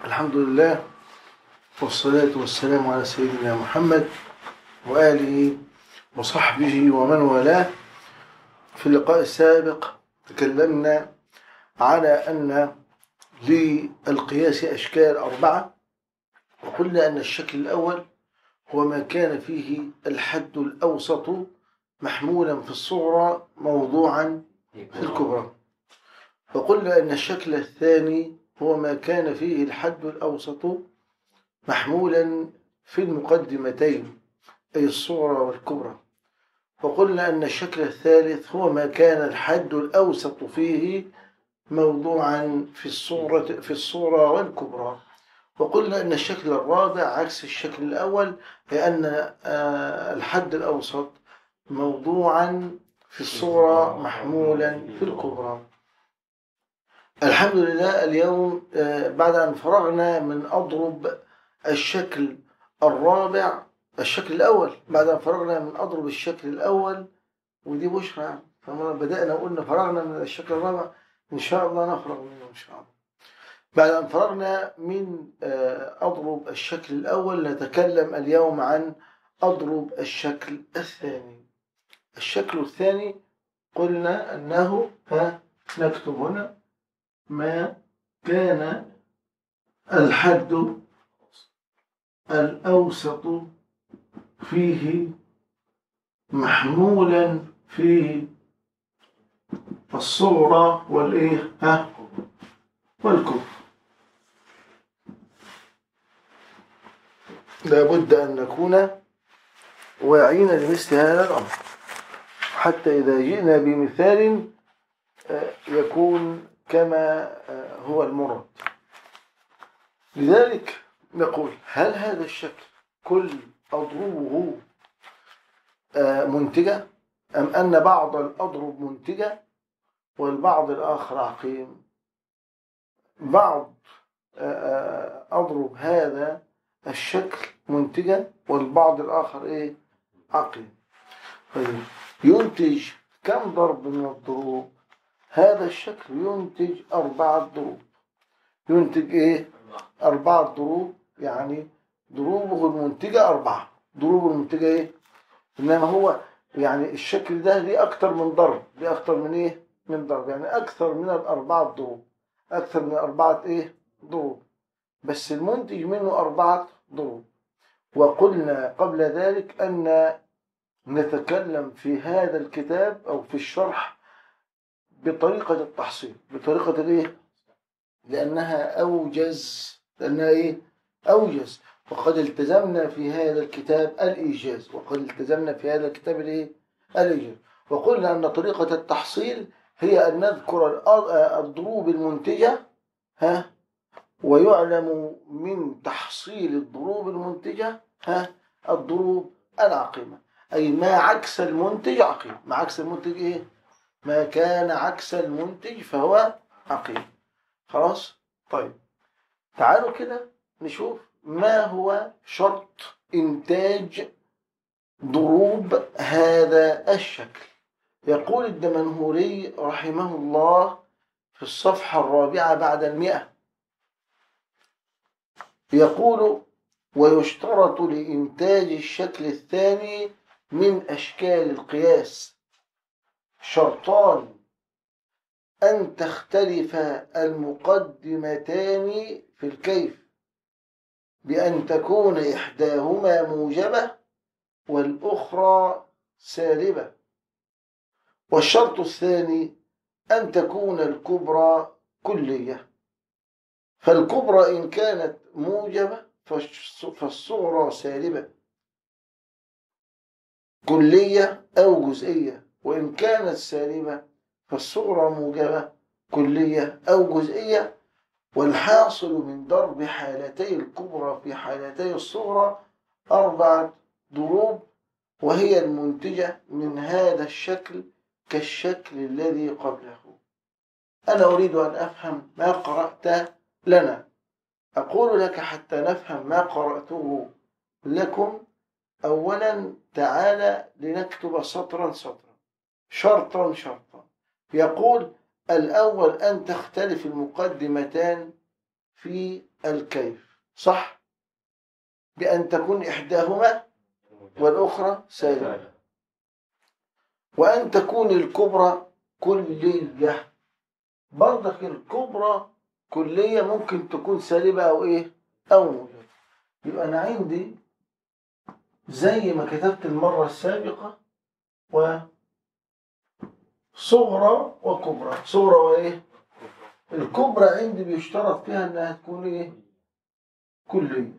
الحمد لله والصلاة والسلام على سيدنا محمد وآله وصحبه ومن والاه في اللقاء السابق تكلمنا على أن للقياس أشكال أربعة وقلنا أن الشكل الأول هو ما كان فيه الحد الأوسط محمولا في الصغرى موضوعا في الكبرى وقلنا أن الشكل الثاني هو ما كان فيه الحد الأوسط محمولا في المقدمتين أي الصغرى والكبرى وقلنا أن الشكل الثالث هو ما كان الحد الأوسط فيه موضوعا في الصورة في الصورة والكبرى وقلنا أن الشكل الرابع عكس الشكل الأول لأن الحد الأوسط موضوعا في الصورة محمولا في الكبرى الحمد لله اليوم بعد أن فرغنا من أضرب الشكل الرابع الشكل الأول بعد أن فرغنا من أضرب الشكل الأول ودي بشرى فما بدأنا وقلنا فرغنا من الشكل الرابع إن شاء الله نفرغ منه إن شاء الله بعد أن فرغنا من أضرب الشكل الأول نتكلم اليوم عن أضرب الشكل الثاني الشكل الثاني قلنا أنه ها نكتب هنا ما كان الحد الأوسط فيه محمولا في الصغرى والإيه ها والكبرى لابد أن نكون واعين لمثل هذا الأمر حتى إذا جئنا بمثال يكون كما هو المراد لذلك نقول هل هذا الشكل كل أضربه منتجة أم أن بعض الأضرب منتجة والبعض الآخر عقيم بعض أضرب هذا الشكل منتجة والبعض الآخر إيه عقيم طيب ينتج كم ضرب من الضروب هذا الشكل ينتج أربعة ضروب ينتج إيه أربعة ضروب يعني ضروبه المنتجة أربعة ضروب المنتجة إيه إنما هو يعني الشكل ده ليه أكتر من ضرب ليه أكتر من إيه من ضرب يعني أكثر من الأربعة ضروب أكثر من أربعة إيه ضروب بس المنتج منه أربعة ضروب وقلنا قبل ذلك أن نتكلم في هذا الكتاب أو في الشرح بطريقة التحصيل بطريقة الإيه لأنها أوجز لأنها إيه أوجز وقد التزمنا في هذا الكتاب الإيجاز وقد التزمنا في هذا الكتاب الإيه الإيجاز وقلنا أن طريقة التحصيل هي أن نذكر الضروب المنتجة ها ويعلم من تحصيل الضروب المنتجة ها الضروب العقيمة أي ما عكس المنتج عقيم ما عكس المنتج إيه ما كان عكس المنتج فهو عقيم خلاص طيب تعالوا كده نشوف ما هو شرط إنتاج ضروب هذا الشكل يقول الدمنهوري رحمه الله في الصفحة الرابعة بعد المئة يقول ويشترط لإنتاج الشكل الثاني من أشكال القياس شرطان أن تختلف المقدمتان في الكيف بأن تكون إحداهما موجبة والأخرى سالبة والشرط الثاني أن تكون الكبرى كلية فالكبرى إن كانت موجبة فالصغرى سالبة كلية أو جزئية وإن كانت سالبة فالصغرى موجبة كلية أو جزئية والحاصل من ضرب حالتي الكبرى في حالتي الصغرى أربعة ضروب وهي المنتجة من هذا الشكل كالشكل الذي قبله أنا أريد أن أفهم ما قرأت لنا أقول لك حتى نفهم ما قرأته لكم أولا تعالى لنكتب سطرا سطرا شرطا شرطا يقول الأول أن تختلف المقدمتان في الكيف صح بأن تكون إحداهما والأخرى سالبة وأن تكون الكبرى كلية برضك الكبرى كلية ممكن تكون سالبة أو إيه أو موجبة يبقى أنا عندي زي ما كتبت المرة السابقة وصغرى وكبرى صغرى وإيه الكبرى عندي بيشترط فيها إنها تكون إيه كلية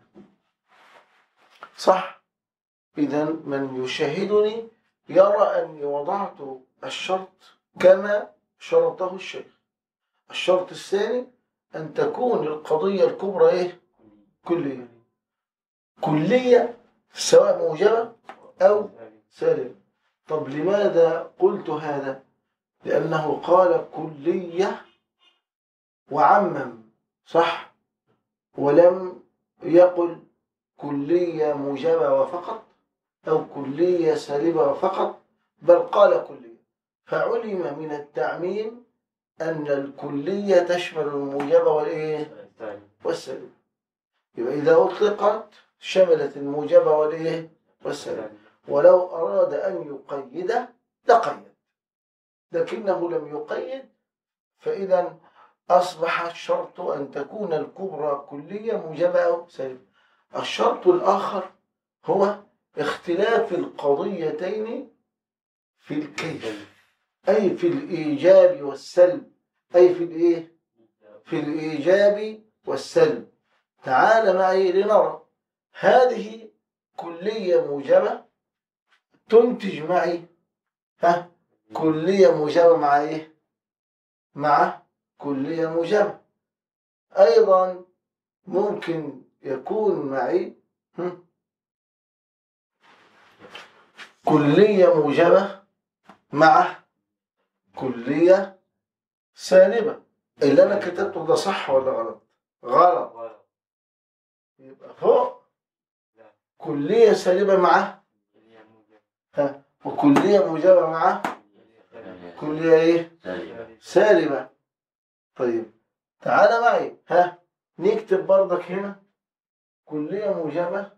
صح إذا من يشاهدني يرى أني وضعت الشرط كما شرطه الشيخ الشرط الثاني أن تكون القضية الكبرى إيه؟ كلية كلية سواء موجبة أو سالبة طب لماذا قلت هذا؟ لأنه قال كلية وعمم صح ولم يقل كلية موجبة وفقط أو كلية سالبة فقط بل قال كلية فعلم من التعميم أن الكلية تشمل الموجبة والإيه والسالبة يبقى إذا أطلقت شملت الموجبة والإيه والسالبة ولو أراد أن يقيد لقيد لكنه لم يقيد فإذا أصبح الشرط أن تكون الكبرى كلية موجبة أو سالبة الشرط الآخر هو اختلاف القضيتين في الكيف أي في الإيجاب والسلب أي في الإيه؟ في الإيجاب والسلب تعال معي لنرى هذه كلية موجبة تنتج معي ها كلية موجبة مع إيه؟ مع كلية موجبة أيضا ممكن يكون معي هم؟ كلية موجبة مع كلية سالبة اللي أنا كتبته ده صح ولا غلط؟ غلط يبقى فوق كلية سالبة مع ها وكلية موجبة مع كلية إيه؟ سالبة طيب تعالى معي ها نكتب برضك هنا كلية موجبة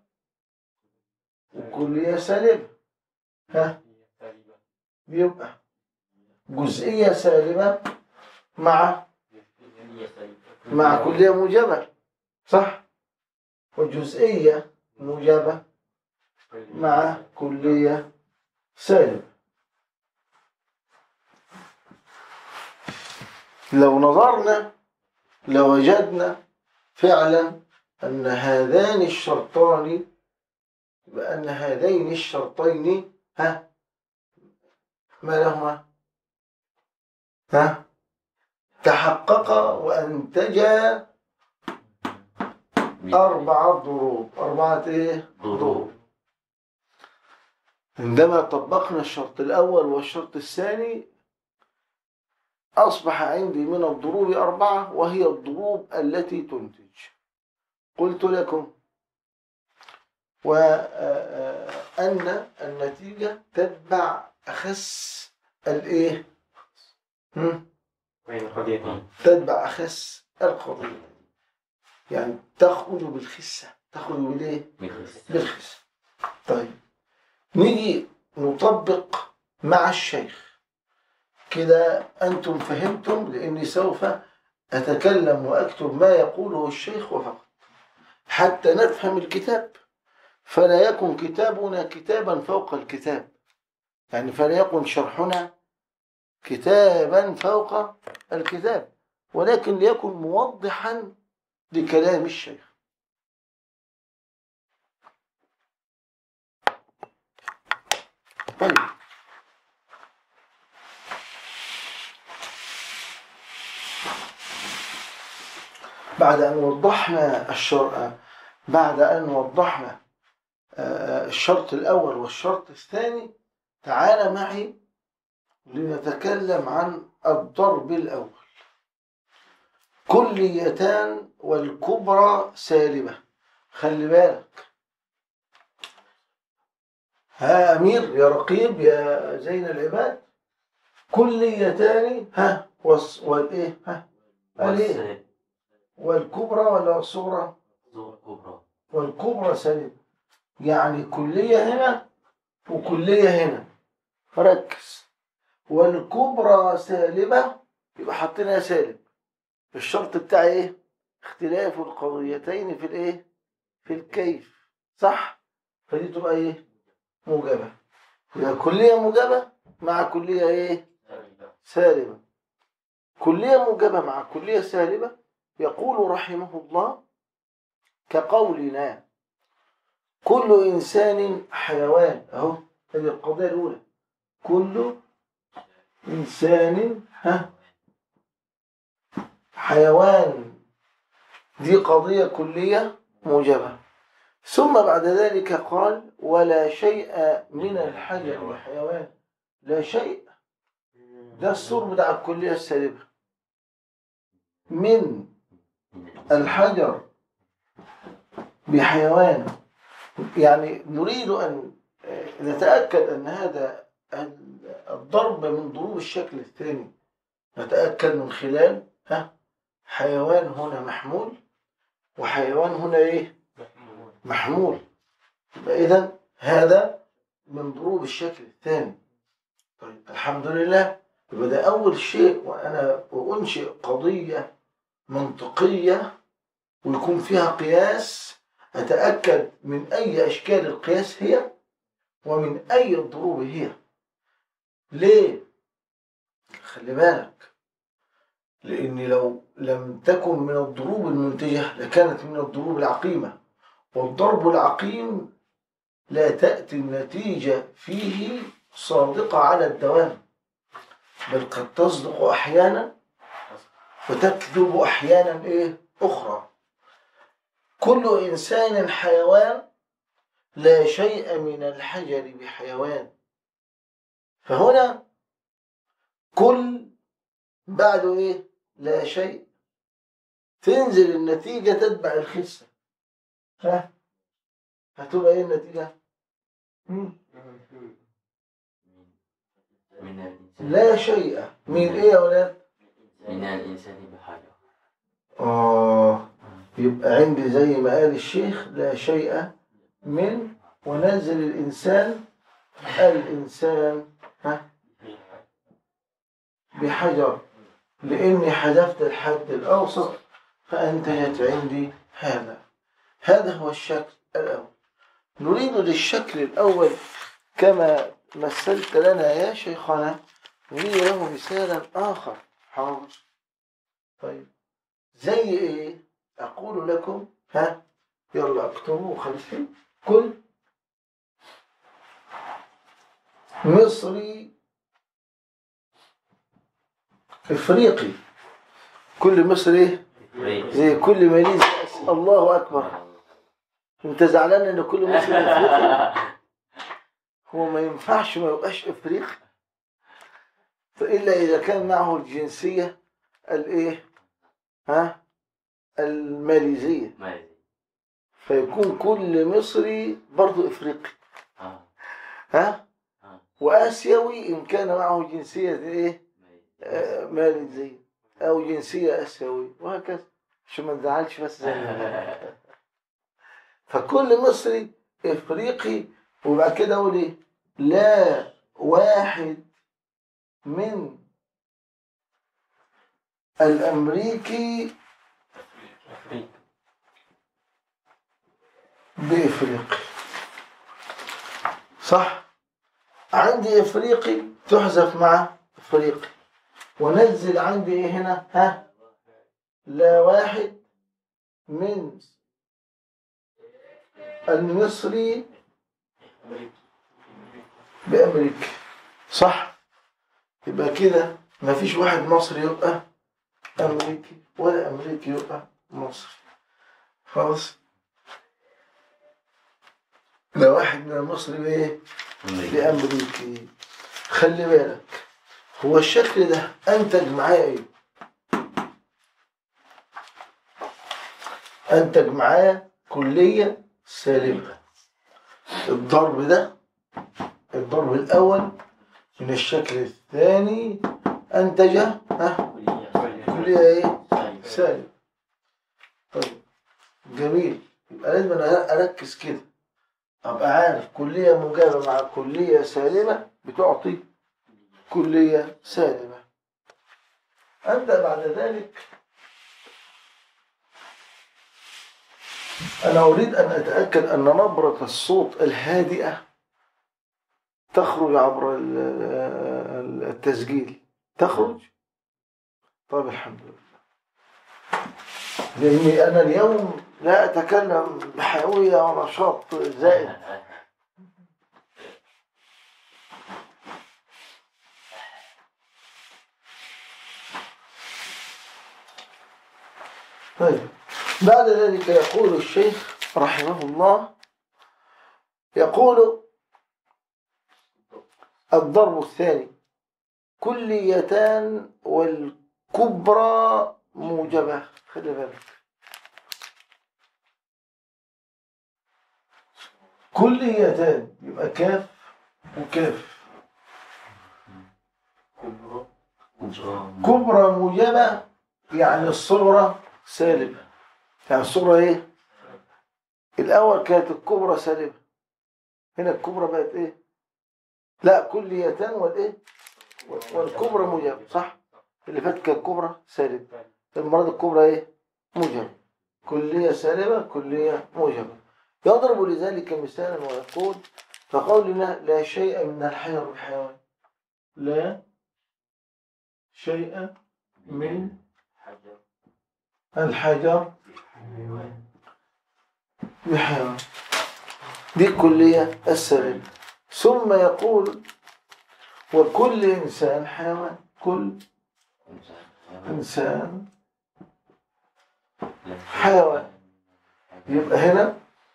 وكلية سالبة ها بيبقى جزئية سالبة مع مع كلية موجبة صح وجزئية موجبة مع كلية سالبة لو نظرنا لوجدنا فعلا أن هذان الشرطان بأن هذين الشرطين ها ما لهما ها تحققا وأنتجا أربعة ضروب أربعة إيه؟ ضروب. عندما طبقنا الشرط الأول والشرط الثاني أصبح عندي من الضروب أربعة وهي الضروب التي تنتج قلت لكم وأن النتيجة تتبع أخس الإيه؟ هم؟ بين قضيتين تتبع أخس القضية يعني تخرج بالخسة تخرج بالإيه؟ بالخسة طيب نيجي نطبق مع الشيخ كده أنتم فهمتم لأني سوف أتكلم وأكتب ما يقوله الشيخ وفقط حتى نفهم الكتاب فلا يكن كتابنا كتابا فوق الكتاب يعني فلا يكن شرحنا كتابا فوق الكتاب ولكن ليكن موضحا لكلام الشيخ طيب بعد أن وضحنا الشرع بعد أن وضحنا آه، الشرط الأول والشرط الثاني تعال معي لنتكلم عن الضرب الأول كليتان والكبرى سالبة خلي بالك ها أمير يا رقيب يا زين العباد كليتان ها والس- والإيه ها الإيه والكبرى ولا الصغرى زور كبرى والكبرى سالبة يعني كلية هنا وكلية هنا ركز والكبرى سالبة يبقى حاطينها سالب الشرط بتاع ايه اختلاف القضيتين في الايه في الكيف صح فدي تبقى ايه موجبة يبقى كلية موجبة مع كلية ايه سالبة كلية موجبة مع كلية سالبة يقول رحمه الله كقولنا كل إنسان حيوان أهو هذه القضية الأولى كل إنسان ها حيوان دي قضية كلية موجبة ثم بعد ذلك قال ولا شيء من الحجر بحيوان لا شيء ده السور بتاع الكلية السالبة من الحجر بحيوان يعني نريد أن نتأكد أن هذا الضرب من ضروب الشكل الثاني نتأكد من خلال ها حيوان هنا محمول وحيوان هنا ايه محمول إذا هذا من ضروب الشكل الثاني طيب الحمد لله يبقى ده أول شيء وأنا أنشئ قضية منطقية ويكون فيها قياس أتأكد من أي أشكال القياس هي ومن أي الضروب هي ليه؟ خلي بالك لأن لو لم تكن من الضروب المنتجة لكانت من الضروب العقيمة والضرب العقيم لا تأتي النتيجة فيه صادقة على الدوام بل قد تصدق أحيانا وتكذب أحيانا إيه أخرى كل إنسان حيوان لا شيء من الحجر بحيوان فهنا كل بعده إيه لا شيء تنزل النتيجة تتبع الخسة ها هتبقى إيه النتيجة مم. من الإنسان لا شيء من إيه يا أولاد من الإنسان بحاجة آه يبقى عندي زي ما قال الشيخ لا شيء من ونزل الإنسان الإنسان ها بحجر لأني حذفت الحد الأوسط فأنتجت عندي هذا هذا هو الشكل الأول نريد للشكل الأول كما مثلت لنا يا شيخنا نريد له مثالا آخر حاضر طيب زي إيه أقول لكم ها يلا اكتبوا خلفي كل مصري افريقي كل مصري زي كل ماليزي الله اكبر انت زعلان ان كل مصري افريقي هو ما ينفعش ما يبقاش افريقي فالا اذا كان معه الجنسيه الايه ها الماليزيه ما فيكون كل مصري برضه افريقي آه. ها آه. واسيوي ان كان معه جنسيه ايه ما آه، ماليزيه او جنسيه اسيويه وهكذا عشان ما نزعلش بس زي ما فكل مصري افريقي وبعد كده اقول ايه لا واحد من الامريكي بافريقي صح عندي افريقي تحذف مع افريقي ونزل عندي ايه هنا ها لا واحد من المصري بامريكا صح يبقى كده مفيش واحد مصري يبقى امريكي ولا امريكي يبقى مصري خلاص لا واحد من المصري بايه بأمريكي خلي بالك هو الشكل ده أنتج معايا إيه؟ أنتج معايا كلية سالبة الضرب ده الضرب الأول من الشكل الثاني أنتج ها كلية إيه؟ سالب جميل يبقى لازم أنا أركز كده أبقى عارف كلية موجبة مع كلية سالبة بتعطي كلية سالبة أبدأ بعد ذلك أنا أريد أن أتأكد أن نبرة الصوت الهادئة تخرج عبر ال- ال- التسجيل تخرج طيب الحمد لله لأني أنا اليوم لا أتكلم بحيوية ونشاط زائد طيب بعد ذلك يقول الشيخ رحمه الله يقول الضرب الثاني كليتان والكبرى موجبة خلي بالك كليتان يبقى كاف وكاف كبرى كبرى موجبة يعني الصغرى سالبة يعني الصغرى ايه الاول كانت الكبرى سالبة هنا الكبرى بقت ايه لا كليتان والايه والكبرى موجبة صح اللي فات كانت كبرى سالبة المرة دي الكبرى ايه موجبة كلية سالبة كلية موجبة يضرب لذلك مثالا ويقول فقولنا لا شيء من الحير بالحيوان لا شيء من حجر الحجر بحيوان دي الكلية السالبة ثم يقول وكل إنسان حيوان كل إنسان حيوان. يبقى هنا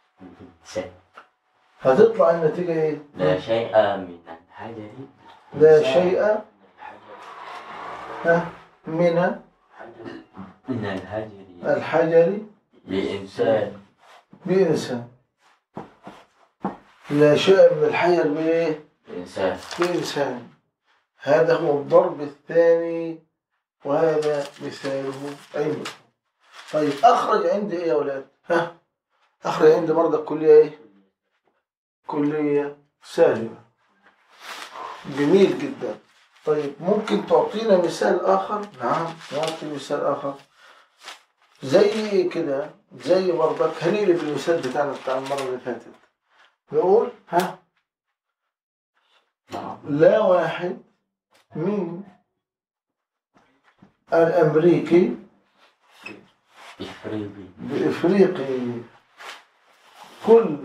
هتطلع النتيجة إيه؟ لا شيء من الحجر لا شيء الحجر ها، من من الحجر الحجر لإنسان بإنسان لا شيء من الحجر بإيه؟ إنسان بإنسان هذا هو الضرب الثاني وهذا مثاله أيضا طيب أخرج عندي إيه يا أولاد؟ ها؟ أخرج عندي مرضى الكلية إيه؟ كلية سالبة جميل جدا طيب ممكن تعطينا مثال آخر؟ نعم نعطي مثال آخر زي كده زي برضك هنيجي بالمثال بتاعنا بتاع المرة اللي فاتت نقول ها لا واحد من الأمريكي إفريقي بإفريقي كل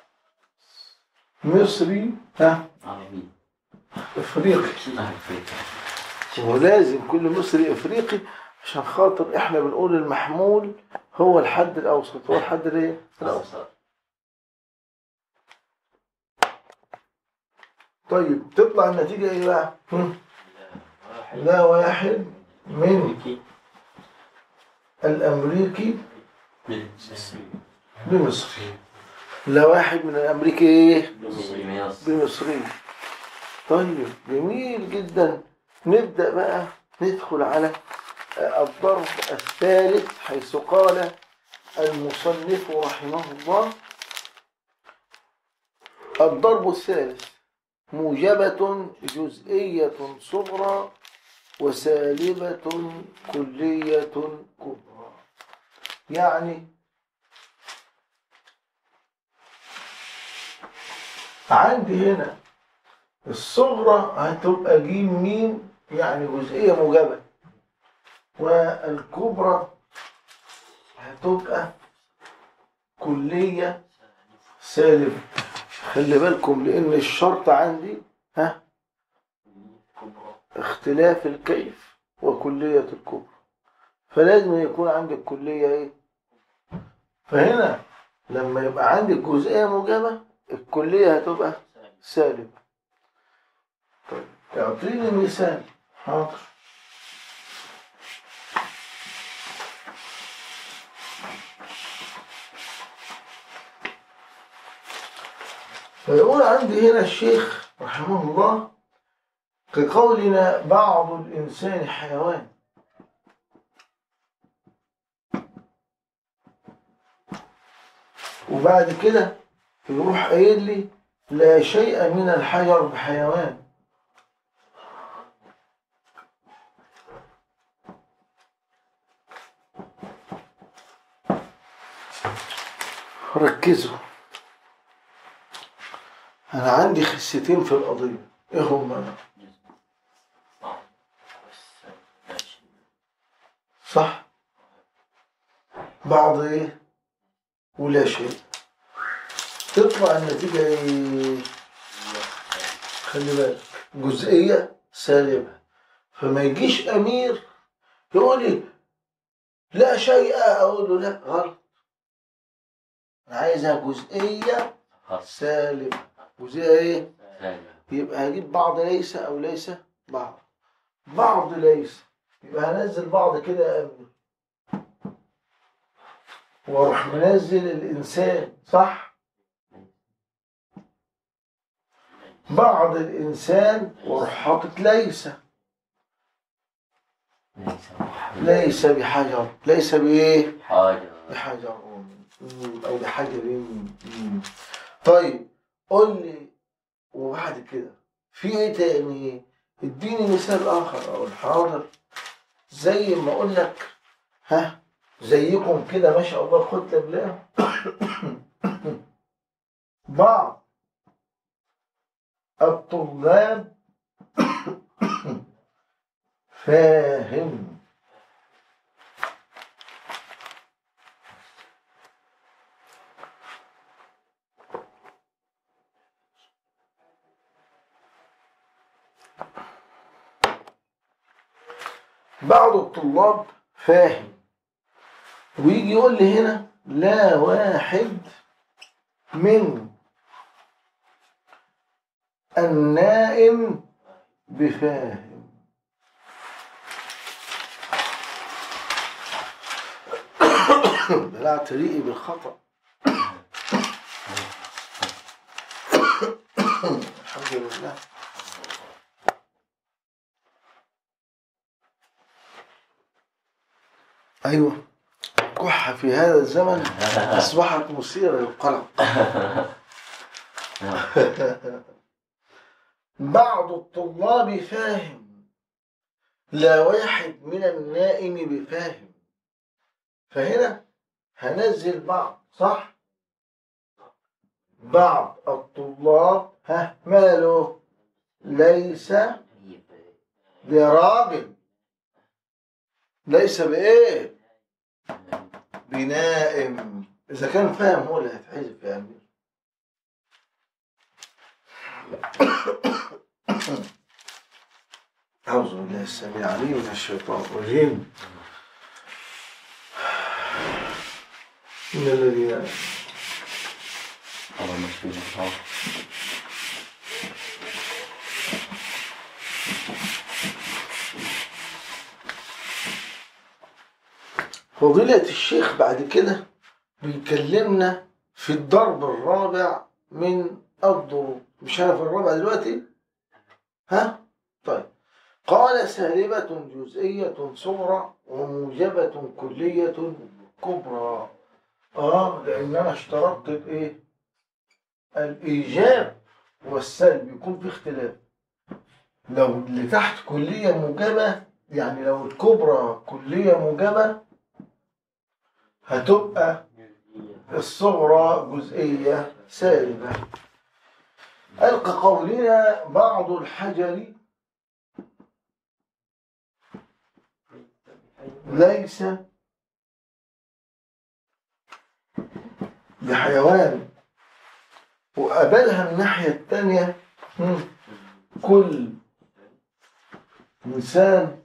مصري ها عربي إفريقي أفريقي ولازم كل مصري إفريقي عشان خاطر إحنا بنقول المحمول هو الحد الأوسط هو الحد الإيه؟ الأوسط أوسط طيب تطلع النتيجة إيه بقى؟ هم؟ لا واحد من أمريكي الأمريكي بالمصري بمصر لا واحد من الأمريكي إيه؟ بمصر بمصري طيب جميل جدا نبدأ بقى ندخل على الضرب الثالث حيث قال المصنف رحمه الله الضرب الثالث موجبة جزئية صغرى وسالبة كلية كبرى يعني عندي هنا الصغرى هتبقى جيم ميم يعني جزئية موجبة والكبرى هتبقى كلية سالبة خلي بالكم لأن الشرط عندي ها اختلاف الكيف وكلية الكبرى فلازم يكون عندي الكلية ايه فهنا لما يبقى عندي الجزئية موجبة الكلية هتبقى سالبة طيب اعطيني مثال حاضر فيقول عندي هنا الشيخ رحمه الله كقولنا بعض الإنسان حيوان وبعد كده يروح قايل لي لا شيء من الحجر بحيوان ركزوا أنا عندي خستين في القضية إيه هما صح بعض إيه ولا شيء تطلع النتيجة إيه خلي بالك جزئية سالبة فما يجيش أمير يقول لي لا شيء أقول له لا غلط أنا عايزها جزئية خاص سالبة جزئية إيه؟ ثاني يبقى هجيب بعض ليس أو ليس بعض بعض ليس يبقى هنزل بعض كده يا أمير واروح منزل الإنسان صح؟ بعض الإنسان واروح حاطط ليس ليس محمد ليس بحجر ليس بإيه؟ حاجة بحجر مم. أو بحجر مم. طيب قول لي وبعد كده في إيه تاني؟ اديني مثال آخر أقول حاضر زي ما أقول لك ها زيكم كده ما شاء الله خد بالله بعض الطلاب فاهم بعض الطلاب فاهم ويجي يقول لي هنا لا واحد من النائم بفاهم بلعت ريقي بالخطأ الحمد لله أيوة كحة في هذا الزمن أصبحت مثيرة للقلق بعض الطلاب فاهم لا واحد من النائم بفاهم فهنا هنزل بعض صح بعض الطلاب ها ماله ليس براجل ليس بايه بنائم اذا كان فاهم هو اللي هيتحذف يا امير أعوذ بالله السميع العليم من الشيطان الرجيم إن الذين آمنوا الله مشفي الله فضيلة الشيخ بعد كده بيكلمنا في الضرب الرابع من الضروب مش أنا في الرابع دلوقتي ها طيب قال سالبة جزئية صغرى وموجبة كلية كبرى اه لان انا اشترطت الايه الايجاب والسلب يكون في اختلاف لو اللي تحت كلية موجبة يعني لو الكبرى كلية موجبة هتبقى الصغرى جزئية سالبة ألقى قولنا بعض الحجر ليس بحيوان وقابلها الناحية التانية مم، كل إنسان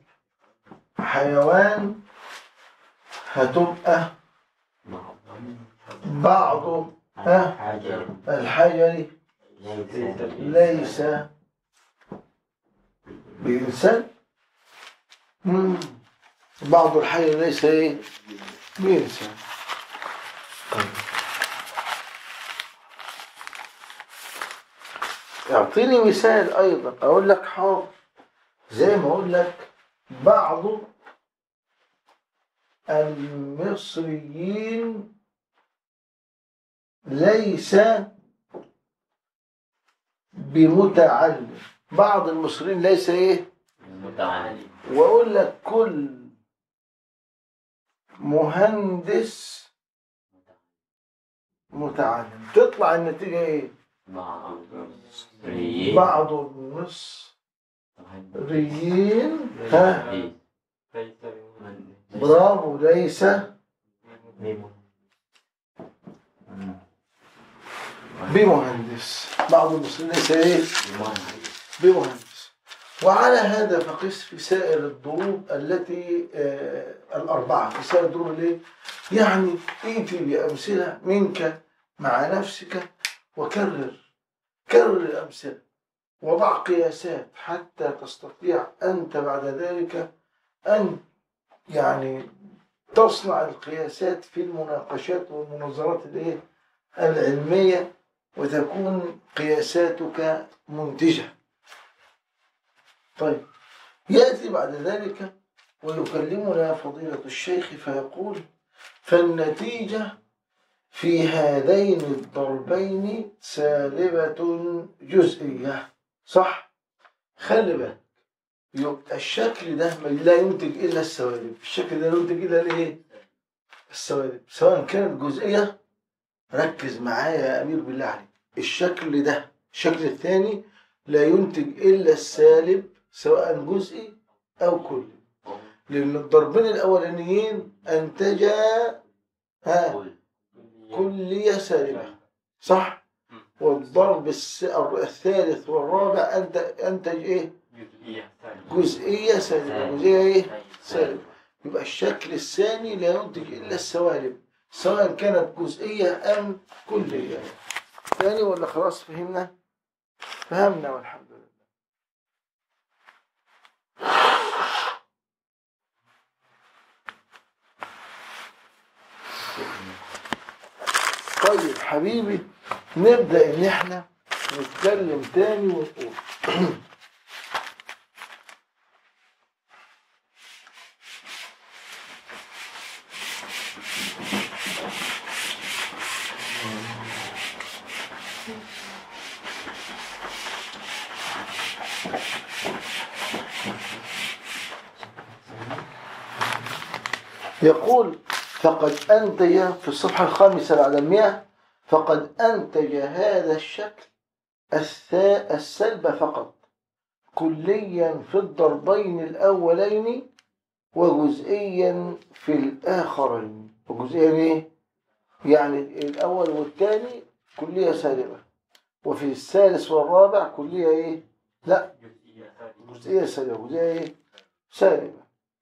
حيوان هتبقى بعض ها حاجة الحجر ليس ليس بإنسان مم. بعض الحجر ليس إيه بإنسان اعطيني مثال ايضا اقول لك حاضر زي ما اقول لك بعض المصريين ليس بمتعلم بعض المصريين ليس ايه متعلم واقول لك كل مهندس متعلم تطلع النتيجة ايه بعض المصريين بعض المصريين ها برافو ليس بمهندس بعض المصريين ليس ايه بمهندس وعلى هذا فقس في سائر الضروب التي آه الأربعة في سائر الضروب اللي يعني ائتي بأمثلة منك مع نفسك وكرر كرر الأمثلة وضع قياسات حتى تستطيع أنت بعد ذلك أن يعني تصنع القياسات في المناقشات والمناظرات الايه العلمية وتكون قياساتك منتجة طيب يأتي بعد ذلك ويكلمنا فضيلة الشيخ فيقول فالنتيجة في هذين الضربين سالبة جزئية صح؟ خلي بالك يبقى الشكل ده لا ينتج إلا السوالب الشكل ده لا ينتج إلا الإيه؟ السوالب سواء كانت جزئية ركز معايا يا أمير بالله عليك الشكل ده الشكل الثاني لا ينتج إلا السالب سواء جزئي أو كلي لأن الضربين الأولانيين أنتجا ها كلية سالبة صح؟ والضرب الس- الثالث والرابع أنت أنتج إيه؟ جزئية سالبة جزئية إيه؟ سالبة يبقى الشكل الثاني لا ينتج إلا السوالب سواء كانت جزئية أم كلية ثاني ولا خلاص فهمنا؟ فهمنا والحمد لله طيب حبيبي نبدأ إن إحنا نتكلم تاني ونقول يقول فقد أنتج في الصفحة الخامسة على المئة فقد أنتج هذا الشكل الثاء السلب فقط كليا في الضربين الأولين وجزئيا في الآخرين وجزئيا إيه؟ يعني الأول والثاني كلية سالبة وفي الثالث والرابع كلية إيه؟ لا جزئية سالبة جزئية إيه؟ سالبة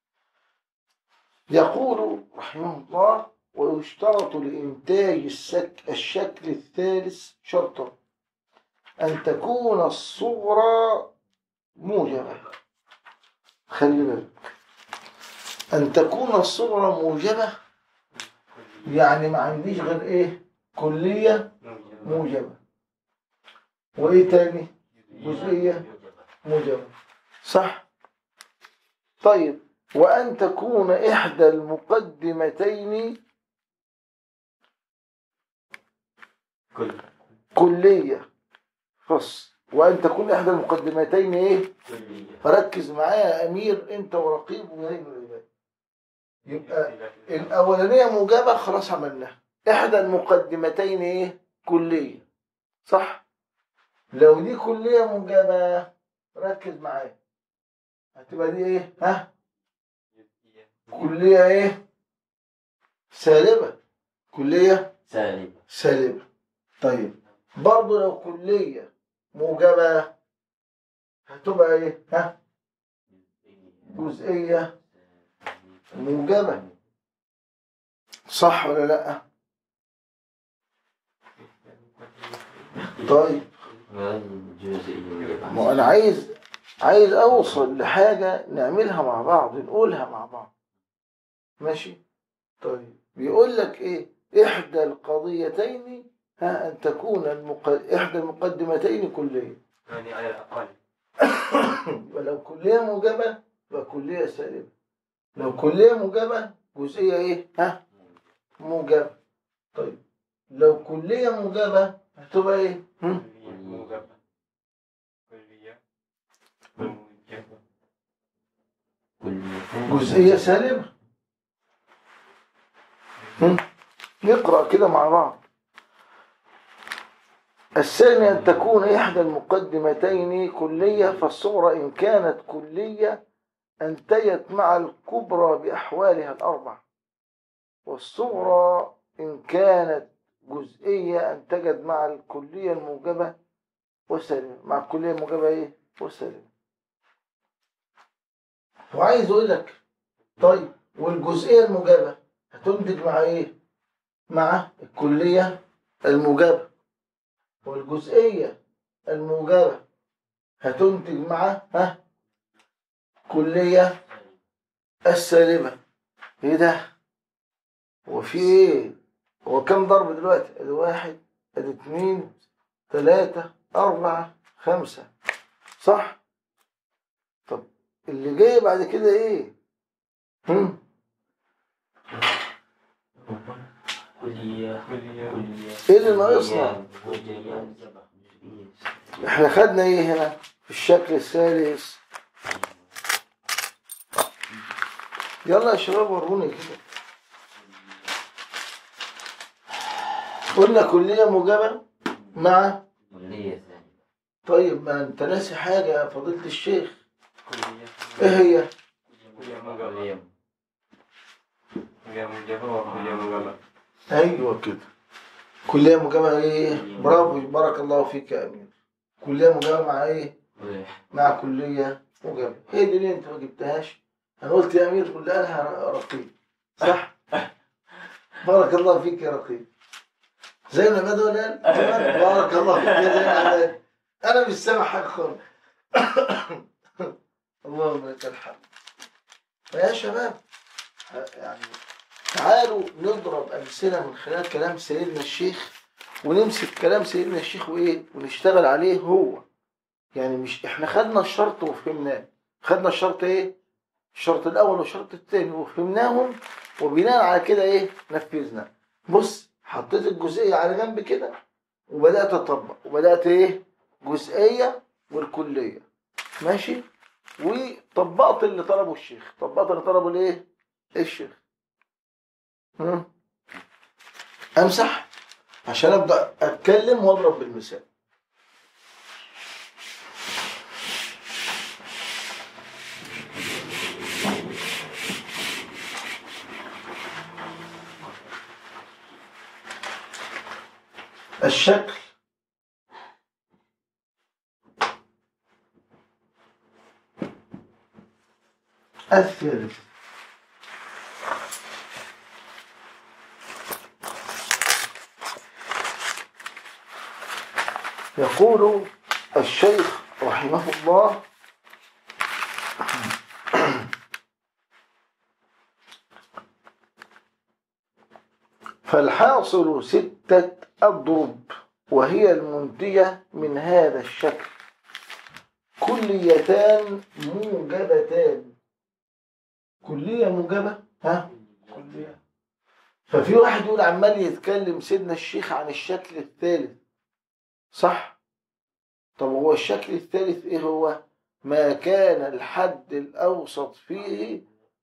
يقول رحمه الله ويشترط لإنتاج السك الشكل الثالث شرطا أن تكون الصغرى موجبة خلي بالك أن تكون الصغرى موجبة يعني ما عنديش غير إيه كلية موجبة وإيه تاني جزئية موجبة صح طيب وأن تكون إحدى المقدمتين كل كلية خص وأن تكون إحدى المقدمتين إيه فركز معايا يا أمير أنت ورقيب ونايم العباد يبقى الأولانية موجبة خلاص عملناها إحدى المقدمتين إيه كلية صح لو دي كلية موجبة ركز معايا هتبقى دي إيه ها كلية إيه سالبة كلية سالب سالبة طيب برضه لو كلية موجبة هتبقى ايه؟ ها؟ جزئية موجبة صح ولا لا؟ طيب جزئي ما انا عايز عايز اوصل لحاجة نعملها مع بعض نقولها مع بعض ماشي؟ طيب بيقول لك ايه؟ احدى القضيتين ها ان تكون المق... احدى المقدمتين كلية يعني على الأقل ولو كلية موجبة يبقى كلية سالبة لو كلية موجبة جزئية ايه؟ ها؟ موجبة طيب لو كلية موجبة هتبقى ايه؟ هم؟ كلية موجبة كلية موجبة كليتان جزئية سالبة هم؟ نقرأ كده مع بعض الثاني أن تكون إحدى المقدمتين كلية فالصغرى إن كانت كلية أنتجت مع الكبرى بأحوالها الأربع والصغرى إن كانت جزئية أنتجت مع الكلية الموجبة والسالبة مع الكلية الموجبة إيه؟ والسالبة وعايز أقول لك طيب والجزئية الموجبة هتنتج مع إيه؟ مع الكلية الموجبة والجزئية الموجبة هتنتج مع ها كلية السالبة ايه ده هو في ايه هو كم ضرب دلوقتي ادي واحد ادي اتنين تلاتة اربعة خمسة صح طب اللي جاي بعد كده ايه هم كلية كلية كلية ايه اللي ناقصنا كلية احنا خدنا ايه هنا في الشكل الثالث يلا يا شباب وروني كده قلنا كلية موجبة مع كلية ثانية طيب ما انت ناسي حاجة يا فضيلة الشيخ كلية ايه هي كلية موجبة كلية كلية موجبة وكلية موجبة ايوه كده كلية موجبة ايه برافو بارك الله فيك يا امير كلية موجبة مع ايه مع كلية موجبة هي دي اللي انت ما جبتهاش انا قلت يا امير كل قالها رقيب صح بارك الله فيك يا رقيب زي ما بدو قال بارك الله فيك يا زين علاء. انا مش سامع حاجه خالص اللهم لك الحمد فيا شباب يعني تعالوا نضرب امثله من خلال كلام سيدنا الشيخ ونمسك كلام سيدنا الشيخ وايه ونشتغل عليه هو يعني مش احنا خدنا الشرط وفهمناه خدنا الشرط ايه الشرط الاول والشرط الثاني وفهمناهم وبناء على كده ايه نفذنا بص حطيت الجزئيه على جنب كده وبدات اطبق وبدات ايه جزئيه والكليه ماشي وطبقت اللي طلبه الشيخ طبقت اللي طلبه الايه الشيخ هم؟ امسح عشان ابدا اتكلم واضرب بالمثال الشكل الثالث يقول الشيخ رحمه الله فالحاصل ستة أضرب وهي المنتجة من هذا الشكل كليتان موجبتان كلية موجبة ها كلية ففي واحد يقول عمال يتكلم سيدنا الشيخ عن الشكل الثالث صح طب هو الشكل الثالث ايه هو ما كان الحد الاوسط فيه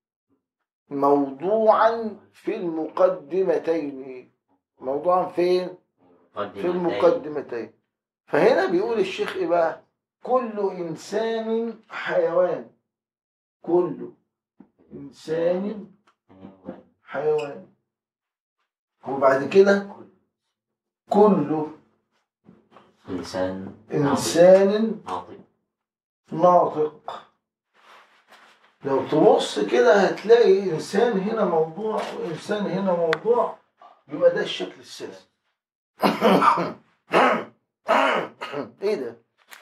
موضوعا في المقدمتين موضوعا فين في المقدمتين فهنا بيقول الشيخ ايه بقى كل انسان حيوان كل انسان حيوان وبعد كده كل إنسان انسان عاطل ناطق لو تبص كده هتلاقي انسان هنا موضوع وانسان هنا موضوع يبقى ده الشكل السادس ايه ده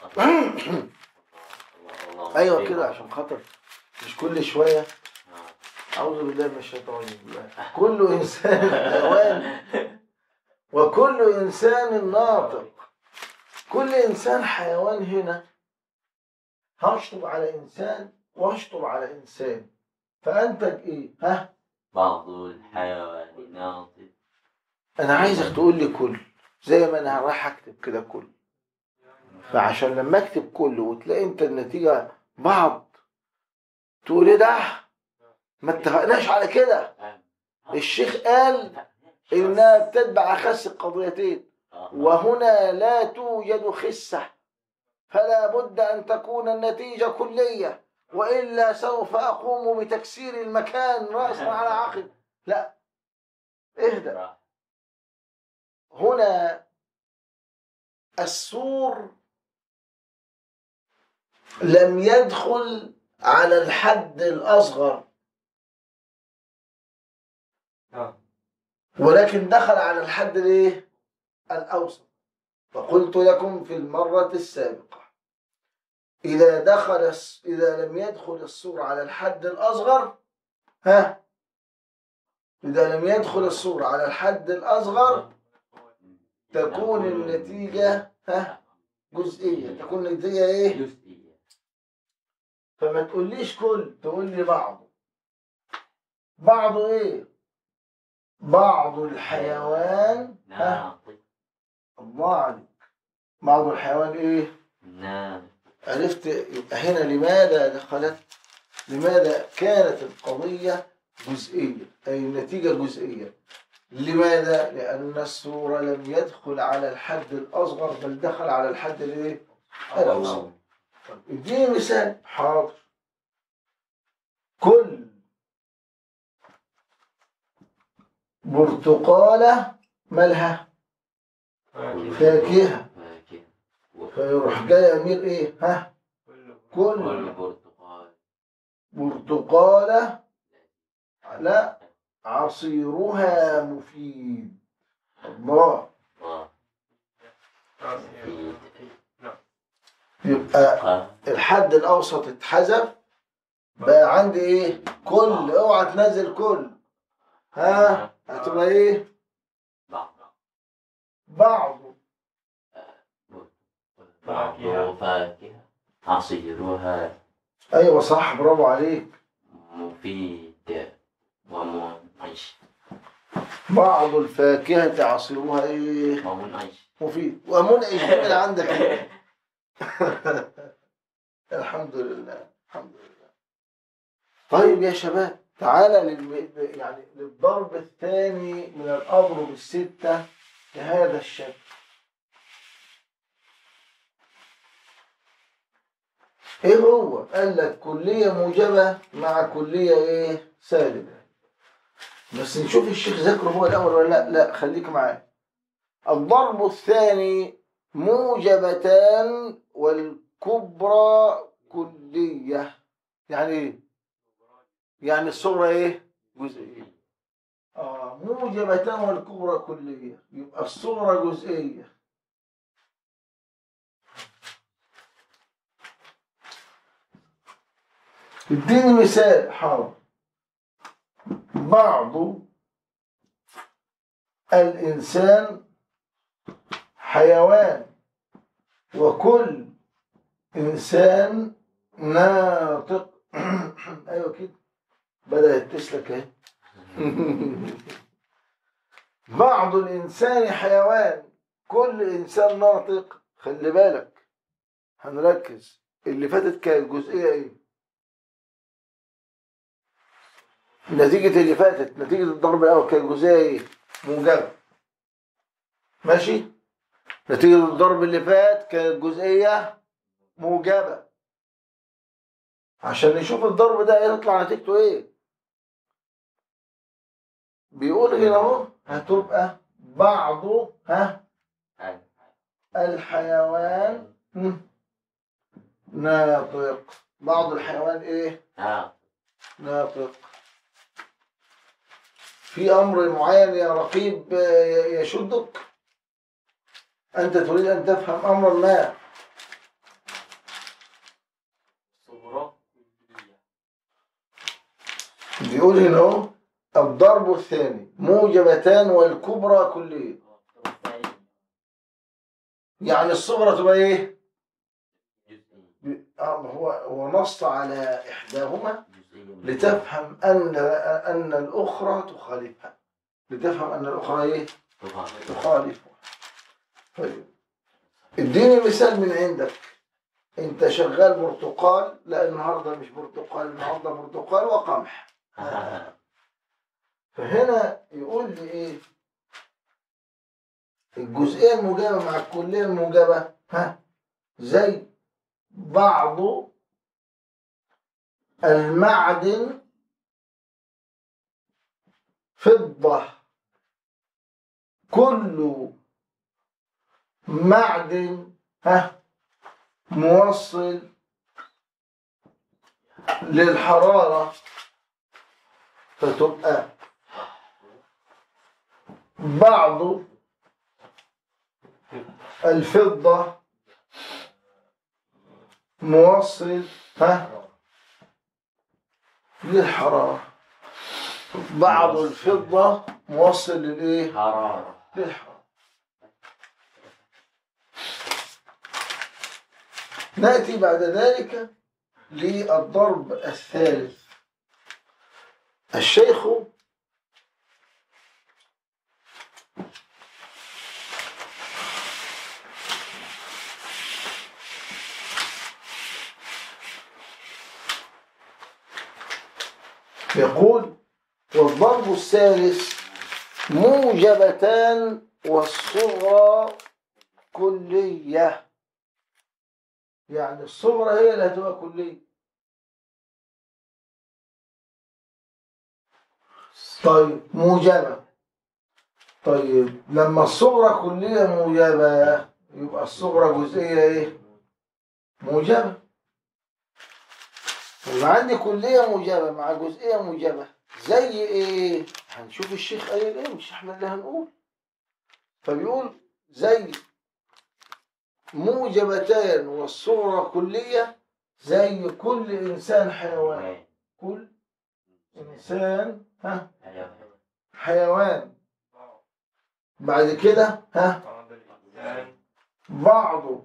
ايوه كده عشان خاطر مش كل شويه اعوذ بالله من الشيطان الرجيم كل انسان حيوان وكل انسان ناطق كل انسان حيوان هنا هشطب على انسان واشطب على انسان فانتج ايه ها بعض الحيوان ناطق انا عايزك تقول لي كل زي ما انا رايح اكتب كده كل فعشان لما اكتب كل وتلاقي انت النتيجه بعض تقول ايه ده ما اتفقناش على كده الشيخ قال انها بتتبع اخس القضيتين وهنا لا توجد خسه فلا بد ان تكون النتيجه كليه والا سوف اقوم بتكسير المكان راسا على عقب لا اهدى هنا السور لم يدخل على الحد الأصغر نعم ولكن دخل على الحد الايه الأوسط فقلت لكم في المرة السابقة إذا دخل الس- إذا لم يدخل السور على الحد الأصغر ها إذا لم يدخل السور على الحد الأصغر تكون النتيجة ها جزئية تكون النتيجة إيه جزئية فما تقوليش كل تقول لي بعضه بعضه ايه بعض الحيوان ها ناطق الله عليك بعض الحيوان ايه ناطق عرفت يبقى هنا لماذا دخلت لماذا كانت القضية جزئية أي النتيجة جزئية لماذا؟ لأن السورة لم يدخل على الحد الأصغر بل دخل على الحد الإيه؟ الأوسط طيب اديني مثال حاضر كل برتقالة مالها فاكهة فاكهة فاكهة فيروح جاي أمير إيه ها كل كل والبرتقال برتقالة لا عصيرها مفيد الله الله راسية مفيد يبقى قا الحد الأوسط اتحذف بقى عندي إيه كل اوعى تنزل كل ها هتبقى إيه بعض بعض بعض فاكهة. فاكهة عصيرها أيوة صح برافو عليك مفيد ومنعش بعض الفاكهة عصيرها إيه ومنعش مفيد ومنعش من عندك إيه؟ الحمد لله الحمد لله طيب يا شباب تعالى للم... يعني للضرب الثاني من الأضرب الستة بهذا الشكل ايه هو قال لك كلية موجبة مع كلية ايه سالبة بس نشوف الشيخ ذكره هو الأول ولا لا لا خليك معايا الضرب الثاني موجبتان والكبرى كلية يعني ايه يعني الصغرى ايه جزئية اه موجبتان والكبرى كلية يبقى الصغرى جزئية اديني مثال حاضر بعض الإنسان حيوان وكل إنسان ناطق أيوة كده بدأت تسلك اهي بعض الإنسان حيوان كل إنسان ناطق خلي بالك هنركز اللي فاتت كانت جزئية إيه نتيجة اللي فاتت نتيجة الضرب الأول كانت جزئية إيه موجبة ماشي نتيجة الضرب اللي فات كانت جزئية موجبة عشان نشوف الضرب ده يطلع نتيجته ايه بيقول هنا اهو هتبقى بعض ها الحيوان هم، ناطق بعض الحيوان ايه ناطق ناطق في امر معين يا رقيب آه، يشدك انت تريد ان تفهم امرا ما صغرى كلية بيقول هنا اهو الضرب الثاني موجبتان والكبرى كلية يعني الصغرى تبقى ايه؟ جزئية آه، ما هو هو نص على احداهما جزئية لتفهم ان ان الاخرى تخالفها لتفهم ان الاخرى ايه؟ تخالفها طيب اديني مثال من عندك انت شغال برتقال لا النهارده مش برتقال النهارده برتقال وقمح فهنا يقول لي ايه الجزئيه الموجبه مع الكليه الموجبه ها زي بعض المعدن فضه كل معدن ها موصل للحرارة فتبقى بعض الفضة موصل ها للحرارة بعض الفضة موصل للإيه؟ حرارة للحرارة نأتي بعد ذلك للضرب الثالث الشيخ يقول والضرب الثالث موجبتان والصغرى كلية يعني الصغرى هي اللي هتبقى كلية طيب موجبة طيب لما الصغرى كلية موجبة يبقى الصغرى جزئية ايه؟ موجبة يبقى عندي كلية موجبة مع جزئية موجبة زي ايه؟ هنشوف الشيخ قايل ايه مش احنا اللي هنقول فبيقول زي موجبتان والصغرى كلية زي كل إنسان حيوان كل إنسان ها حيوان بعد كده ها بعض الإنسان بعض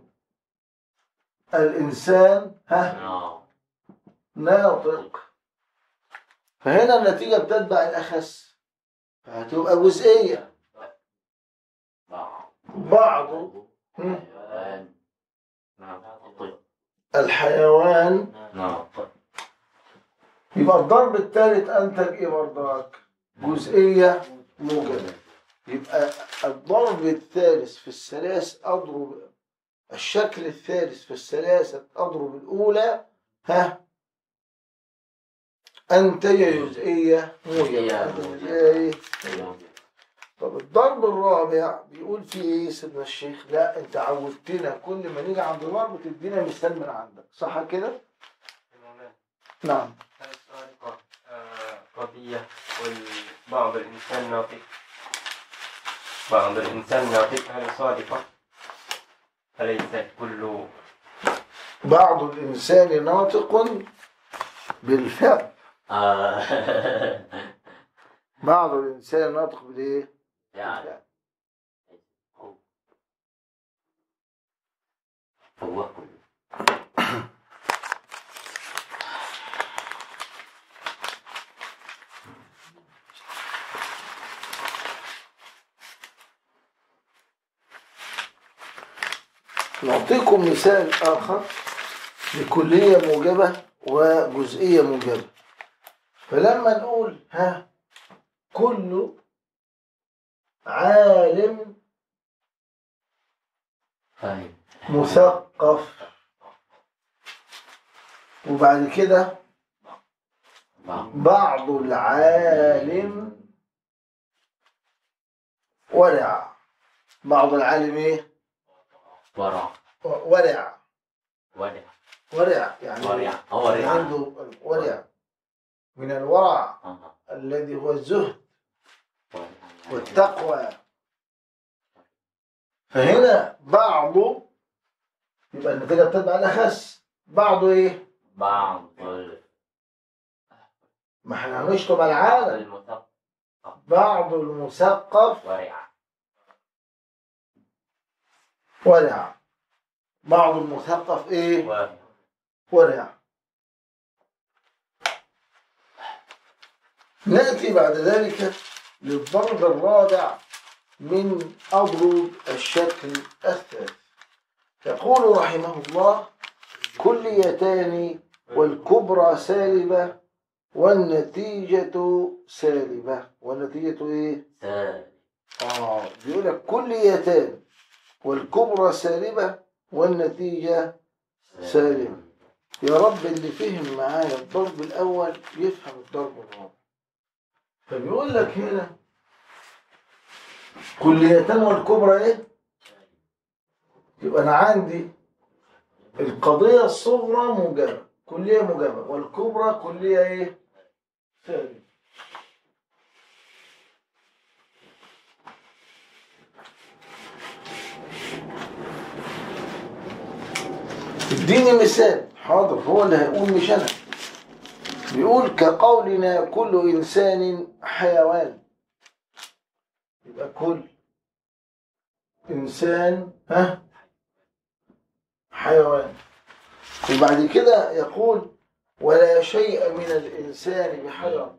الإنسان ها نعم ناطق فهنا النتيجة بتتبع الأخس فهتبقى جزئية بعض بعض مم. حيوان ناطق الحيوان ناطق يبقى الضرب الثالث أنتج إيه برضك؟ جزئية موجبة يبقى الضرب الثالث في الثلاث أضرب الشكل الثالث في الثلاثة أضرب الأولى ها أنتج جزئية موجبة أنتج جزئية إيه؟ طب الضرب الرابع بيقول فيه ايه سيدنا الشيخ لا انت عودتنا كل ما نيجي عند ضرب تدينا مثال من عندك صح كده المولانا نعم هل السارقة آه، قضية وبعض الإنسان ناطق بعض الإنسان ناطق هل صادقة أليس كل بعض الانسان ناطق بالفعل آه. بعض الانسان ناطق بالايه يعني هو كله نعطيكم مثال آخر لكلية موجبة وجزئية موجبة فلما نقول ها كل عالم طيب مثقف وبعد كده بعض بعض العالم ورع بعض العالم ايه ورع ورع ورع ورع يعني ورع أو ورع عنده ورع من الورع آه. الذي هو الزهد ورع. والتقوى فهنا بعضه يبقى النتيجة بتتبع الأخس بعضه إيه؟ بعض ال- ما احنا هنشطب بعض العالم المثقف بعض المثقف ورع ورع بعض المثقف إيه؟ ورع ورع نأتي بعد ذلك للضرب الرابع من أضرب الشكل الثالث يقول رحمه الله كليتان والكبرى سالبة والنتيجة سالبة والنتيجة إيه؟ سالب آه بيقول لك كليتان والكبرى سالبة والنتيجة سالم. يا رب اللي فهم معايا الضرب الأول يفهم الضرب الرابع فبيقول لك هنا كليتان والكبرى إيه؟ يبقى أنا عندي القضية الصغرى موجبة كلية موجبة والكبرى كلية إيه؟ سالبة اديني مثال حاضر هو اللي هيقول مش انا بيقول كقولنا كل انسان حيوان يبقى كل انسان ها حيوان وبعد كده يقول ولا شيء من الانسان بحجر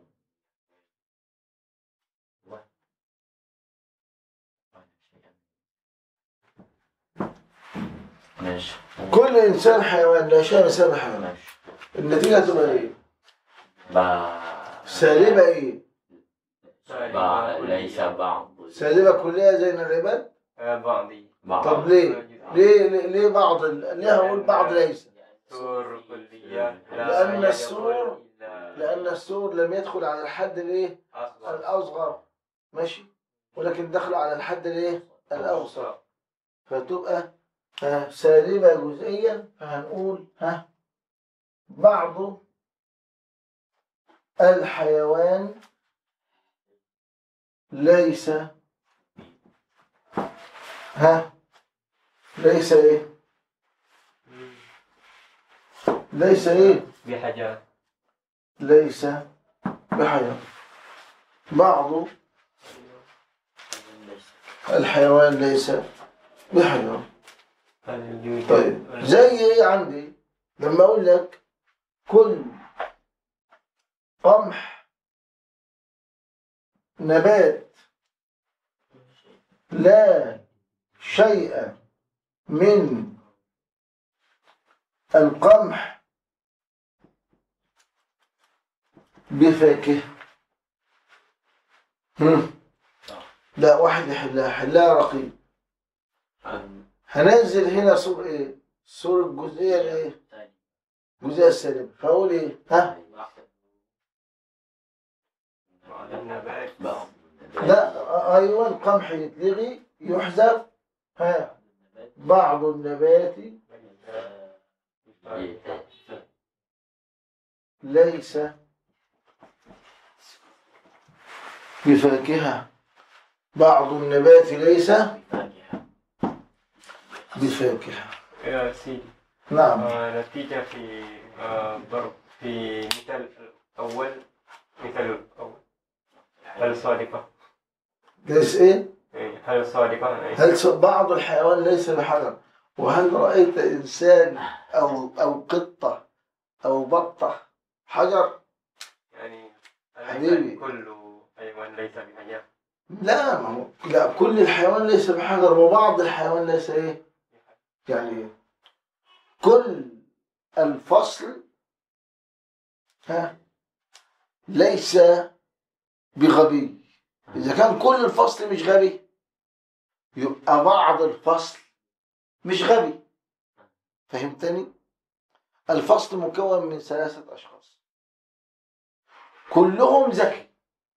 ماشي كل انسان حيوان لا شيء مثال بحجر ماشي النتيجه تبقى ايه با سالبه ايه با ليس بعض سالبه كليه زي العباد بعضي بعض طب ليه ليه ليه, ليه بعض ال- ليه هقول بعض ليس سور كلية لأن يدخل السور- إلا لان السور لم يدخل على الحد الايه أصغر الاصغر ماشي ولكن دخل على الحد الايه الاوسط فتبقى ها سالبه جزئيا فهنقول ها بعض الحيوان ليس ها ليس ايه ليس ايه بحاجات ليس بحيوان بعض الحيوان ليس بحيوان فالوجود طيب زي ايه عندي لما اقول لك كل قمح نبات لا شيء من القمح بفاكهة هم. لا واحد يحلها حلها رقيب هننزل هنا صور ايه صور الجزئية الايه الجزئية السالبة فاقول ايه ها بعض النبات بعض لا ايوه القمح يتلغي يحذف ها بعض النبات ليس بفاكهة بعض النبات ليس بفاكهة يا سيدي نعم آه، نتيجة في آه، ضرب في مثال الأول مثال الأول هل صادقة؟ ليس ايه إيه، هل صادقة؟ هل س- بعض الحيوان ليس بحجر وهل رأيت إنسان أو أو قطة أو بطة حجر يعني حبيبي. أليس كل حيوان ليس بحاجة لا ما هو لا كل الحيوان ليس بحجر وبعض الحيوان ليس ايه يعني كل الفصل ها ليس بغبي إذا كان كل الفصل مش غبي يبقى بعض الفصل مش غبي فهمتني؟ الفصل مكون من ثلاثة أشخاص كلهم ذكي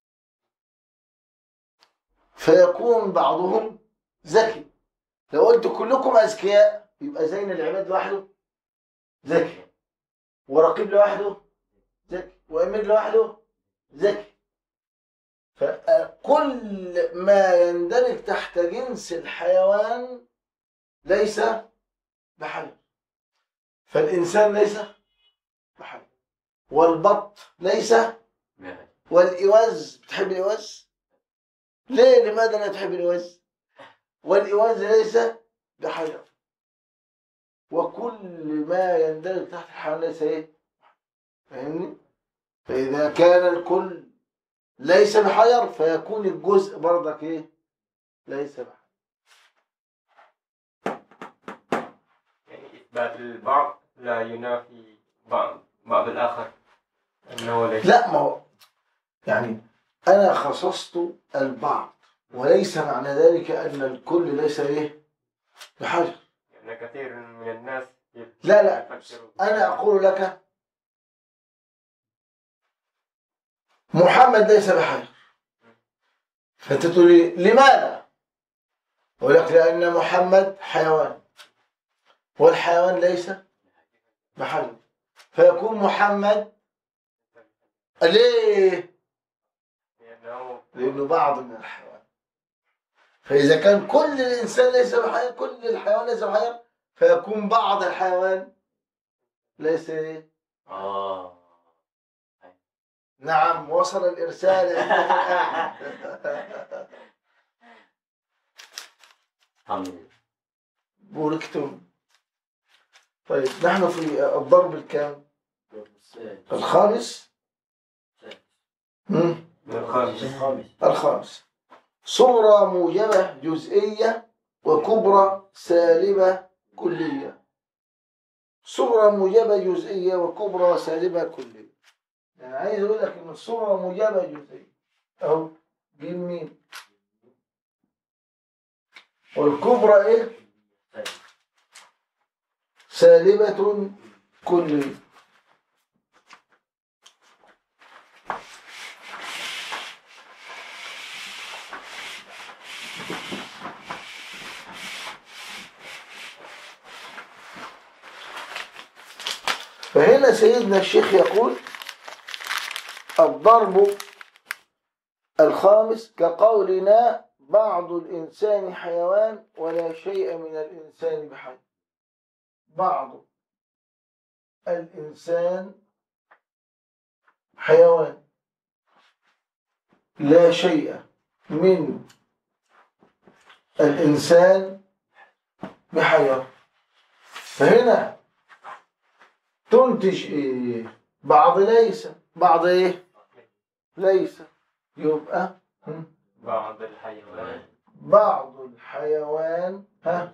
فيكون بعضهم ذكي لو قلت كلكم أذكياء يبقى زين العباد لوحده ذكي ورقيب لوحده ذكي وأمير لوحده ذكي فكل ما يندرج تحت جنس الحيوان ليس بحجر فالإنسان ليس بحجر والبط ليس والإوز بتحب الإوز؟ ليه لماذا لا تحب الإوز؟ والإوز ليس بحجر وكل ما يندرج تحت الحيوان ليس إيه؟ فاهمني؟ فإذا كان الكل ليس بحجر فيكون الجزء برضك إيه؟ ليس بحي يعني إثبات البعض لا ينافي بعض بعض الآخر أنه ليس لا ما هو يعني أنا خصصت البعض وليس معنى ذلك أن الكل ليس إيه بحجر يعني كثير من الناس لا لا يفكروا أنا أقول لك محمد ليس بحجر فأنت تقول لي لماذا؟ أقول لك لأن محمد حيوان والحيوان ليس بحجر فيكون محمد ليه؟ لأنه لأنه بعض من الحيوان فإذا كان كل الإنسان ليس بحيوان كل الحيوان ليس بحيوان فيكون بعض الحيوان ليس إيه؟ آه نعم وصل الإرسال عندنا الآن الحمد لله بوركتم طيب نحن في الضرب الكام؟ الخامس مم. من الخامس الخامس صغرى موجبة جزئية وكبرى سالبة كلية صغرى موجبة جزئية وكبرى سالبة كلية يعني عايز اقول لك ان الصغرى موجبة جزئية اهو جيم مين والكبرى ايه سالبة كلية فهنا سيدنا الشيخ يقول الضرب الخامس كقولنا بعض الإنسان حيوان ولا شيء من الإنسان بحي بعض الإنسان حيوان لا شيء من الإنسان بحيوان فهنا تنتج ايه بعض ليس بعض ايه ليس يبقى هم؟ بعض الحيوانات بعض الحيوان ها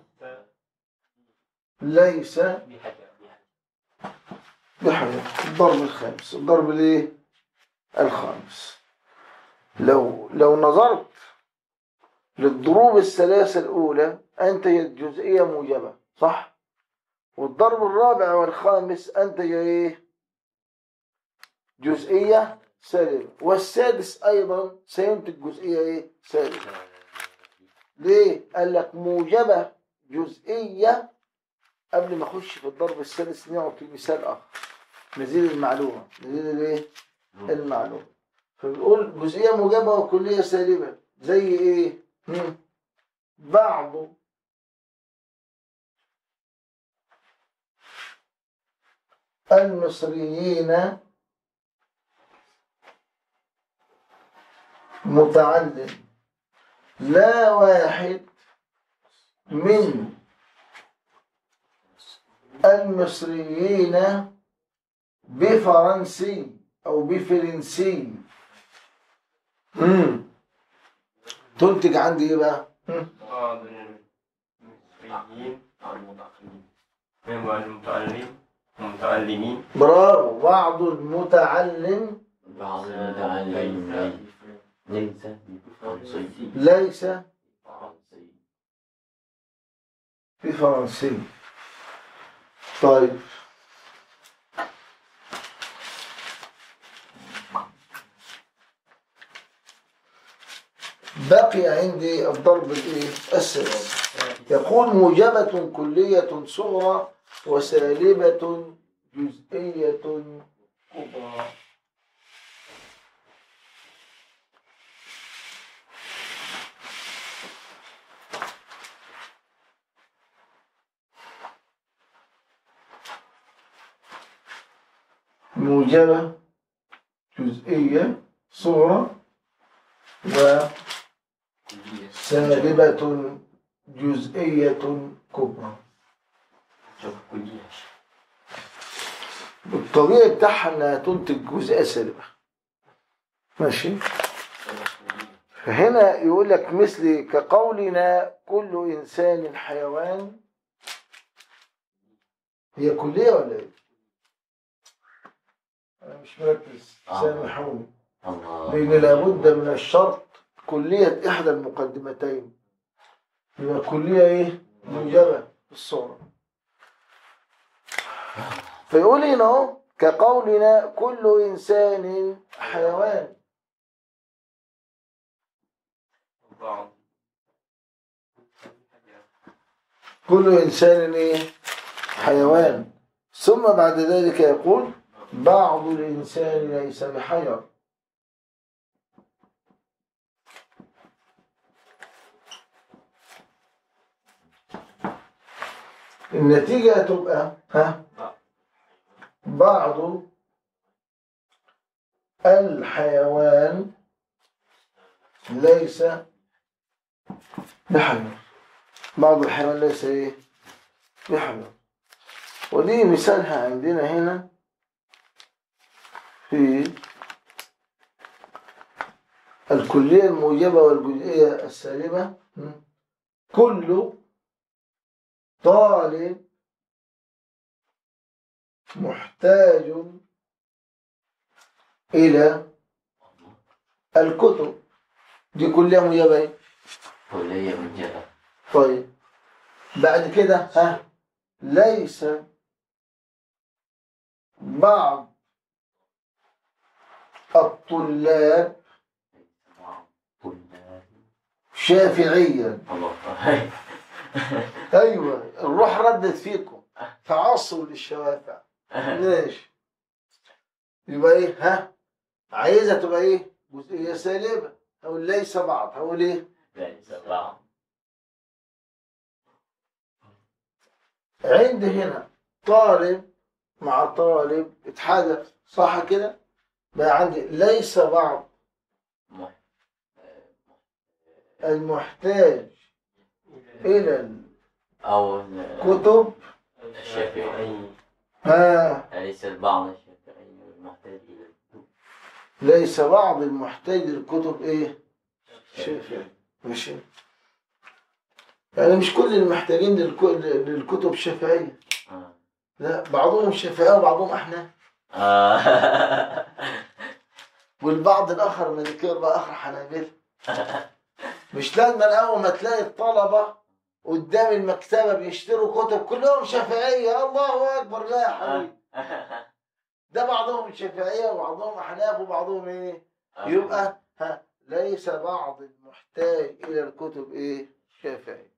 ليس بحجر بحيوان الضرب الخامس الضرب الايه الخامس لو لو نظرت للضروب الثلاثة الأولى أنتجت جزئية موجبة صح؟ والضرب الرابع والخامس أنتج إيه؟ جزئية سالبة والسادس أيضا سينتج جزئية إيه؟ سالبة ليه؟ قال لك موجبة جزئية قبل ما أخش في الضرب السادس نعطي مثال آخر نزيل المعلومة نزيل الإيه؟ المعلومة فبيقول جزئية موجبة وكلية سالبة زي إيه؟ هم؟ بعض المصريين متعلم لا واحد من المصريين بفرنسي أو بفرنسي مم. تنتج عندي ايه بقى؟ مم. بعض المصريين هم المتعلم المتعلمين برافو بعض المتعلم بعض المتعلم ليس بفرنسي ليس فرنسي بفرنسي طيب بقي عندي الضرب الايه السادس يقول موجبة كلية صغرى وسالبة جزئية كبرى موجبة جزئية صغرى وسالبة جزئية كبرى الطبيعي بتاعها انها تنتج جزئية سالبة ماشي فهنا يقول لك مثل كقولنا كل إنسان حيوان هي كلية ولا إيه؟ أنا مش مركز آه. سامحوني الله لأن لابد من الشرط كلية إحدى المقدمتين يبقى كلية إيه؟ موجبة في الصورة فيقول هنا أهو كقولنا كل إنسان حيوان بعض كل إنسان إيه؟ حيوان ثم بعد ذلك يقول بعض الإنسان ليس بحجر النتيجة تبقى ها بعض الحيوان ليس بحجر بعض الحيوان ليس ايه بحجر ودي مثالها عندنا هنا في الكلية الموجبة والجزئية السالبة م? كل طالب محتاج إلى الكتب دي كلية موجبة إيه؟ كلية مجرد طيب بعد كده ها ليس بعض الطلاب شافعيا الله ايوه الروح ردت فيكم تعصب للشوافع ماشي يبقى ايه ها عايزه تبقى ايه جزئيه سالبه او ليس بعض هقول ايه ليس بعض عندي هنا طالب مع طالب اتحدث صح كده بقى عندي ليس بعض مح- المحتاج الى أو الكتب الشافعي ها ليس البعض الشافعي المحتاج إلى الكتب ليس بعض المحتاج للكتب ايه شافعي ماشي يعني مش كل المحتاجين للك- للكتب شافعية آه. لا بعضهم شافعية وبعضهم أحناف آه. والبعض الآخر مالكية والبعض الآخر حنابلة مش لازم أول ما تلاقي الطلبة قدام المكتبة بيشتروا كتب كلهم شافعية الله أكبر لا يا حبيبي ده بعضهم شافعية وبعضهم أحناف وبعضهم إيه يبقى ها ليس بعض المحتاج إلى الكتب إيه شافعي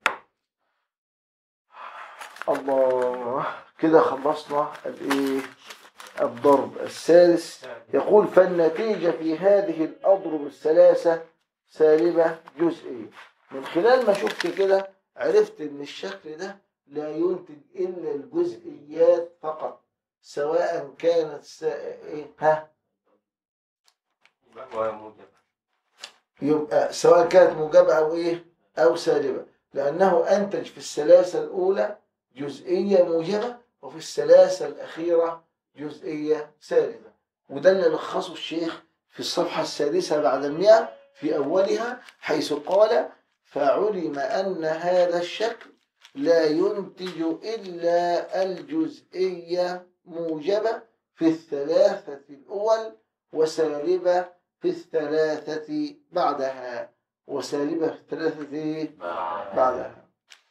الله كده خلصنا الإيه الضرب السادس يقول فالنتيجة في هذه الأضرب الثلاثة سالبة جزئية من خلال ما شفت كده عرفت إن الشكل ده لا ينتج إلا الجزئيات فقط سواء كانت سا... إيه؟ ها يبقى هو موجب يبقى سواء كانت موجبة أو إيه أو سالبة لأنه أنتج في الثلاثة الأولى جزئية موجبة وفي الثلاثة الأخيرة جزئية سالبة وده اللي لخصه الشيخ في الصفحة السادسة بعد المئة في أولها حيث قال فعلم أن هذا الشكل لا ينتج إلا الجزئية موجبة في الثلاثة الأول وسالبة في الثلاثة بعدها وسالبة في الثلاثة بعدها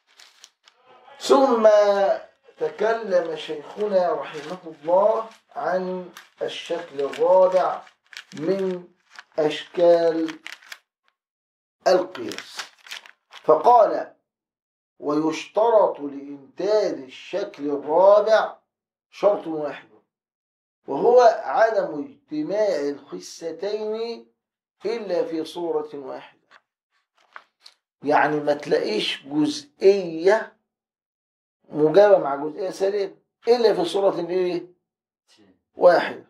ثم تكلم شيخنا رحمه الله عن الشكل الرابع من أشكال القياس فقال ويشترط لإنتاج الشكل الرابع شرط واحد وهو عدم اجتماع الخستين إلا في صورة واحدة يعني ما تلاقيش جزئية موجبة مع جزئية سالبة إلا في صورة إيه؟ واحدة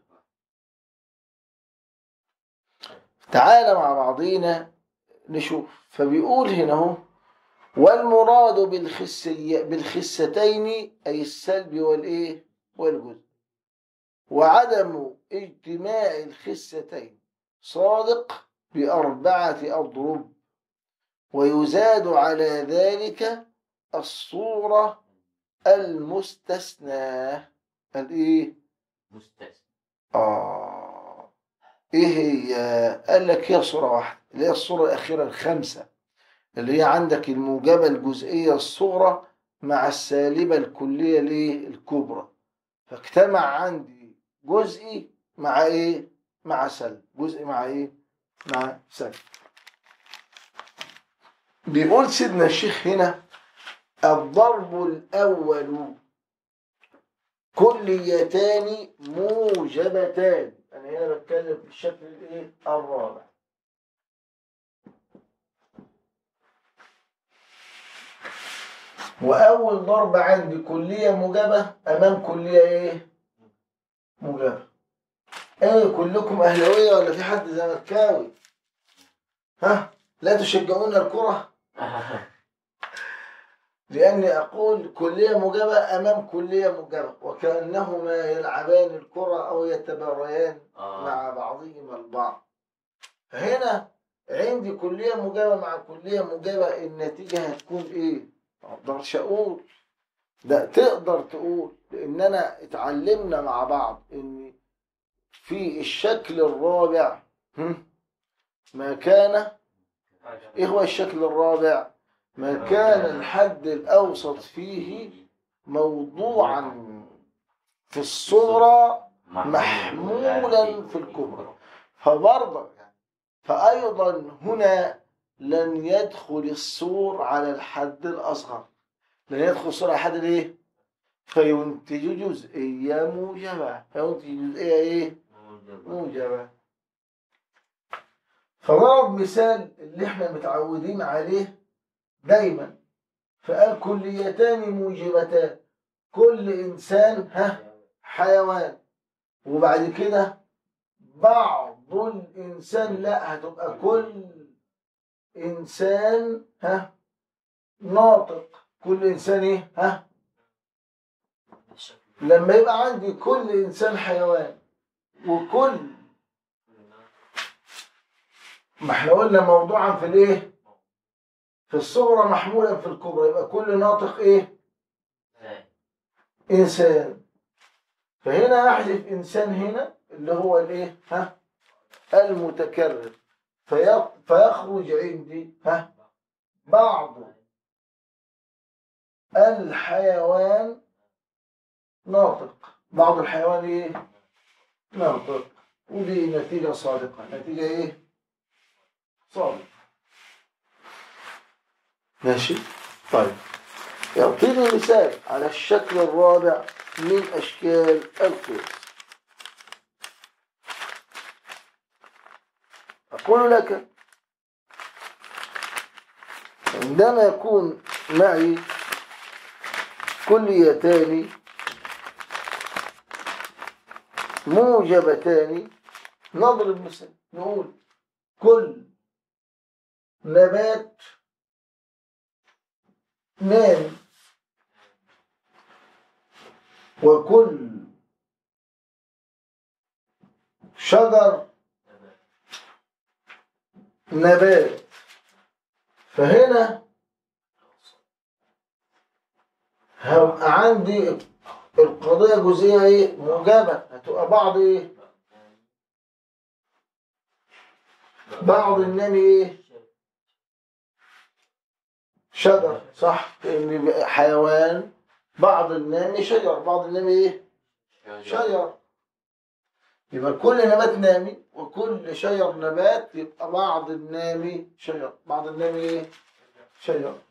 تعالى مع بعضينا نشوف فبيقول هنا اهو والمراد بالخسية بالخستين أي السلب والإيه والجزء وعدم اجتماع الخستين صادق بأربعة أضرب ويزاد على ذلك الصورة المستثناة الإيه؟ مستثنى آه إيه هي؟ قال لك هي صورة واحدة اللي هي الصورة الأخيرة الخامسة اللي هي عندك الموجبة الجزئية الصغرى مع السالبة الكلية ليه الكبرى فاجتمع عندي جزئي مع إيه؟ مع سلب جزء مع إيه؟ مع سلب بيقول سيدنا الشيخ هنا الضرب الأول كليتان موجبتان أنا هنا بتكلم بالشكل الإيه؟ الرابع وأول ضرب عندي كلية موجبة أمام كلية إيه؟ موجبة إيه كلكم أهلاوية ولا في حد زملكاوي؟ ها؟ لا تشجعون الكرة؟ لأني أقول كلية موجبة أمام كلية موجبة وكأنهما يلعبان الكرة أو يتباريان آه. مع بعضهما البعض هنا عندي كلية موجبة مع كلية موجبة النتيجة هتكون إيه؟ ما أقدرش أقول ده تقدر تقول لأننا اتعلمنا مع بعض إن في الشكل الرابع هم، ما كان إيه هو الشكل الرابع؟ ما كان الحد الأوسط فيه موضوعا في الصغرى محمولا في الكبرى فبرضه يعني فأيضا هنا لن يدخل السور على الحد الأصغر لن يدخل السور على الحد الإيه؟ فينتج جزئية موجبة فينتج جزئية إيه؟ موجبة فضرب مثال اللي احنا متعودين عليه دايما فقال كليتان موجبتان كل إنسان ها حيوان وبعد كده بعض الإنسان لا هتبقى كل إنسان ها ناطق كل إنسان إيه ها لما يبقى عندي كل إنسان حيوان وكل ما احنا قلنا موضوعا في الايه في الصغرى محمولا في الكبرى يبقى كل ناطق ايه انسان فهنا احذف انسان هنا اللي هو الايه ها المتكرر في فيخرج عندي ها بعض الحيوان ناطق بعض الحيوان ايه ناطق ودي نتيجة صادقة نتيجة ايه صادقة ماشي طيب يعطيني مثال على الشكل الرابع من أشكال القياس أقول لك عندما يكون معي كليتان موجبتان نضرب مثال نقول كل نبات نام وكل شجر نبات فهنا هيبقى عندي القضية جزئية ايه موجبة هتبقى بعض ايه بعض النمي ايه شجر صح لان حيوان بعض النامي شجر بعض النامي ايه شجر يبقى كل نبات نامي وكل شجر نبات يبقى بعض النامي شجر بعض النامي ايه شجر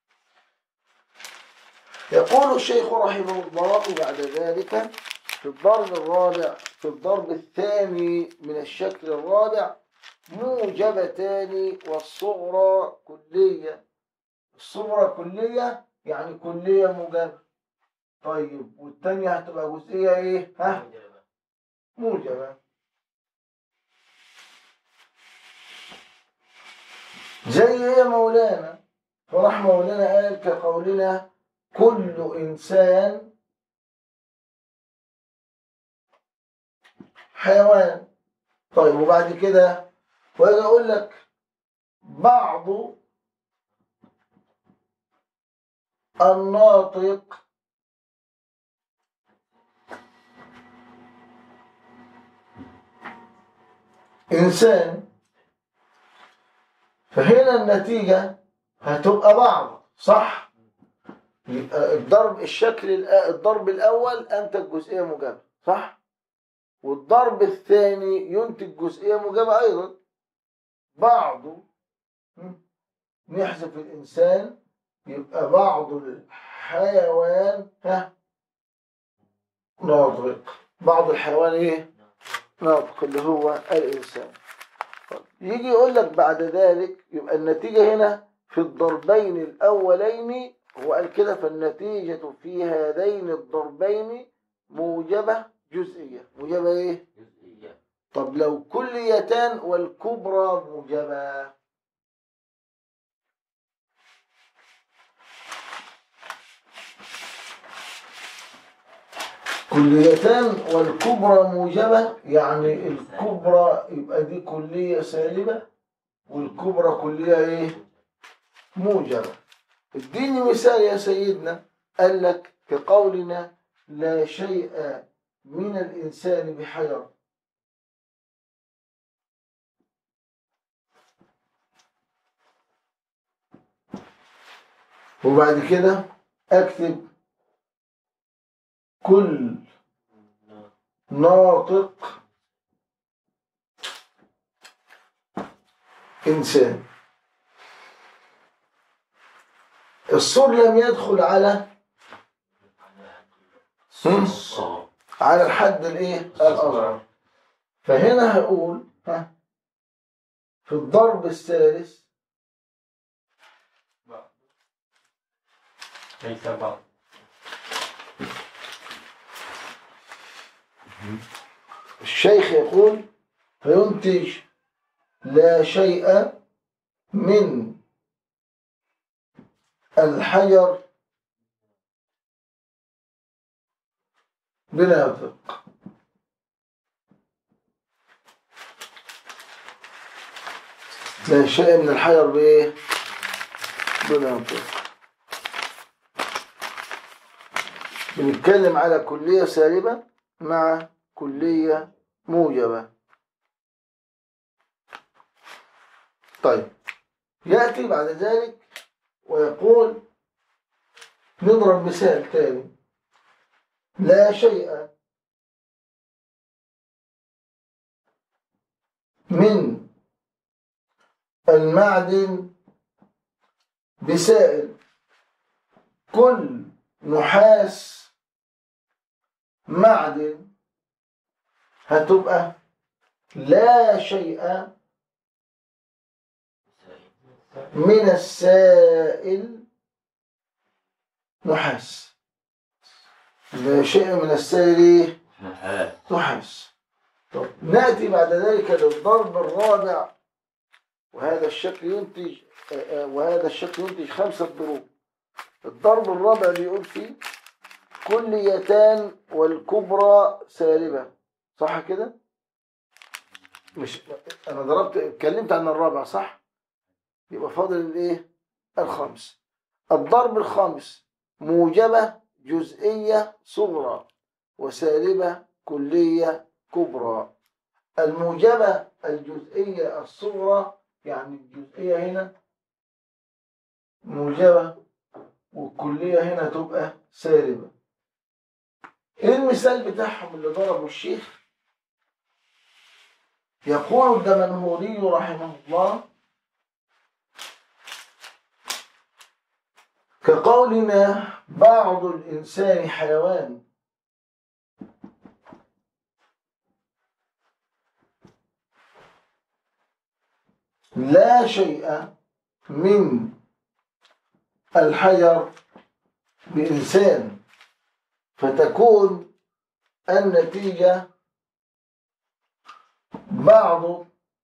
يقول الشيخ رحمه الله بعد ذلك في الضرب الرابع في الضرب الثاني من الشكل الرابع موجبتان والصغرى كلية الصغرى كلية يعني كلية موجبة طيب والتانية هتبقى جزئية ايه ها موجبة زي ايه يا مولانا فراح مولانا قال كقولنا كل إنسان حيوان طيب وبعد كده واجي اقول لك بعض الناطق إنسان فهنا النتيجة هتبقى بعض صح؟ يبقى الضرب الشكل الأ- الضرب الأول أنتج جزئية موجبة صح؟ والضرب الثاني ينتج جزئية موجبة أيضا بعض م? نحذف الإنسان يبقى بعض الحيوان ها ناطق بعض الحيوان إيه؟ ناطق اللي هو الإنسان طيب، يجي يقول لك بعد ذلك يبقى النتيجة هنا في الضربين الأولين هو قال كده فالنتيجة في هذين الضربين موجبة جزئية موجبة إيه؟ جزئية طب لو كليتان والكبرى موجبة كليتان والكبرى موجبة يعني الكبرى يبقى دي كلية سالبة والكبرى كلية ايه موجبة اديني مثال يا سيدنا قال لك كقولنا لا شيء من الإنسان بحجر وبعد كده اكتب كل ناطق انسان الصور لم يدخل على هم؟ الصاد على الحد الايه الاصغر فهنا هقول ها في الضرب الثالث بعض ليس بعض الشيخ يقول فينتج لا شيء من الحجر بنافق لا شيء من الحجر بايه بنافق بنتكلم على كلية سالبة مع كلية موجبة طيب يأتي بعد ذلك ويقول نضرب مثال تاني لا شيء من المعدن بسائل كل نحاس معدن هتبقى لا شيء من السائل نحاس لا شيء من السائل إيه؟ نحاس نحاس طب نأتي بعد ذلك للضرب الرابع وهذا الشكل ينتج آه، آه، وهذا الشكل ينتج خمسة ضروب الضرب الرابع بيقول فيه كليتان والكبرى سالبة صح كده؟ مش انا ضربت اتكلمت عن الرابع صح؟ يبقى فاضل الايه؟ الخامس الضرب الخامس موجبة جزئية صغرى وسالبة كلية كبرى الموجبة الجزئية الصغرى يعني الجزئية هنا موجبة والكلية هنا تبقى سالبة ايه المثال بتاعهم اللي ضربه الشيخ يقول الدمنهوري رحمه الله كقولنا بعض الإنسان حيوان لا شيء من الحجر بإنسان فتكون النتيجة بعض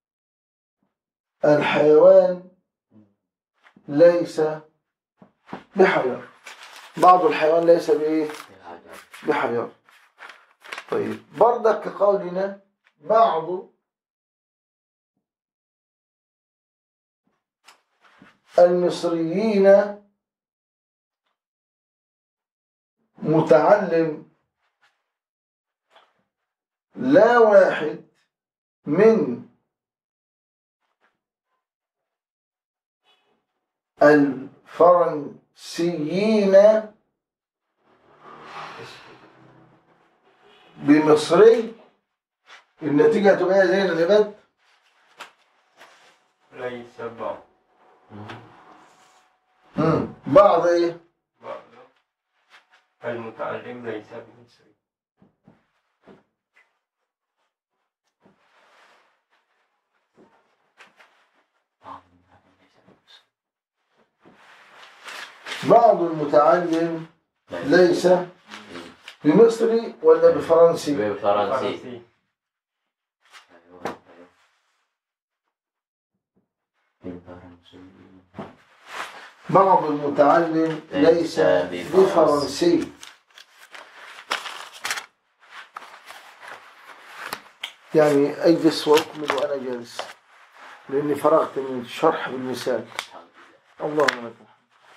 الحيوان ليس بحجر بعض الحيوان ليس بإيه؟ بحجر طيب برضك كقولنا بعض المصريين متعلم لا واحد من الفرنسيين بمصري النتيجة هتبقى زي الغابات ليس بعض بعض ايه بعض المتعلم ليس بمصري بعض المتعلم ليس بمصري ولا بفرنسي بالفرنسي فرنسي أيوة، أيوة. بالفرنسي بعض المتعلم ليس ليس بفرنسي يعني أجلس وأكمل وأنا جالس لأني فرغت من الشرح بالمثال الحمد لله اللهم لك الحمد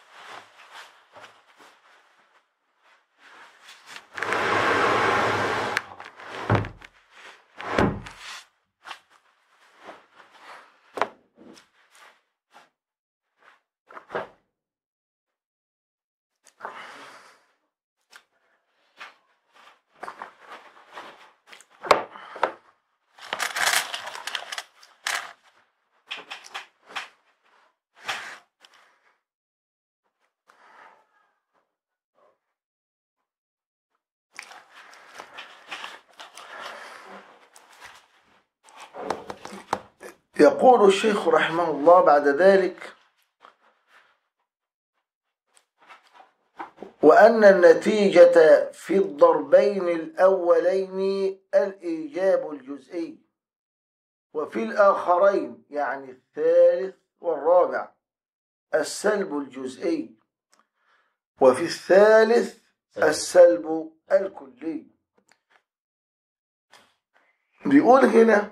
يقول الشيخ رحمه الله بعد ذلك وأن النتيجة في الضربين الأولين الإيجاب الجزئي وفي الآخرين يعني الثالث والرابع السلب الجزئي وفي الثالث السلب الكلي بيقول هنا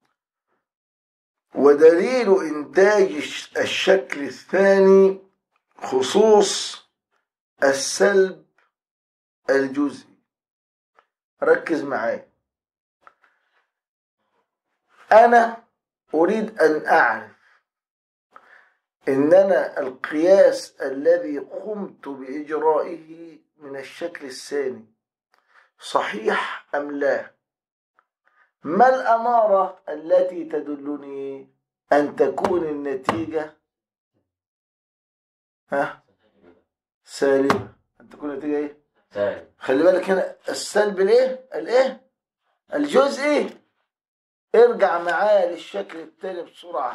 ودليل إنتاج الشكل الثاني خصوص السلب الجزئي ركز معايا أنا أريد أن أعرف إننا القياس الذي قمت بإجرائه من الشكل الثاني صحيح أم لا ما الأمارة التي تدلني أن تكون النتيجة ها سالبة أن تكون النتيجة إيه سالب خلي بالك هنا السلب الايه الايه الجزئي ارجع معايا للشكل التاني بسرعة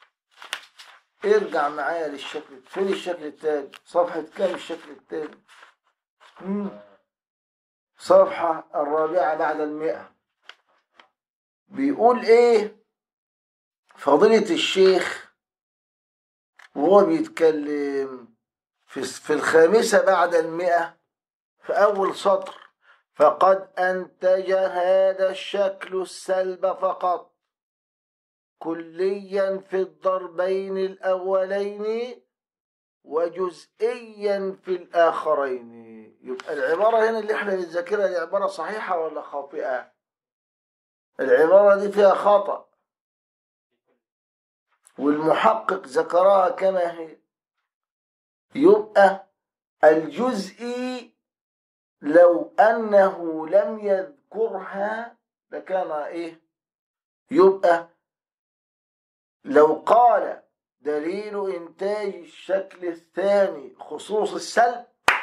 ارجع معايا للشكل فين الشكل التاني صفحة كام الشكل التاني مم. صفحة الرابعة بعد المئة بيقول ايه فضيلة الشيخ وهو بيتكلم في في الخامسة بعد المئة في أول سطر فقد أنتج هذا الشكل السلب فقط كليا في الضربين الأولين وجزئيا في الآخرين يبقى العبارة هنا اللي احنا بنذاكرها دي عبارة صحيحة ولا خاطئة العبارة دي فيها خطأ والمحقق ذكرها كما هي يبقى الجزئي لو أنه لم يذكرها لكان إيه يبقى لو قال دليل إنتاج الشكل الثاني خصوص السلب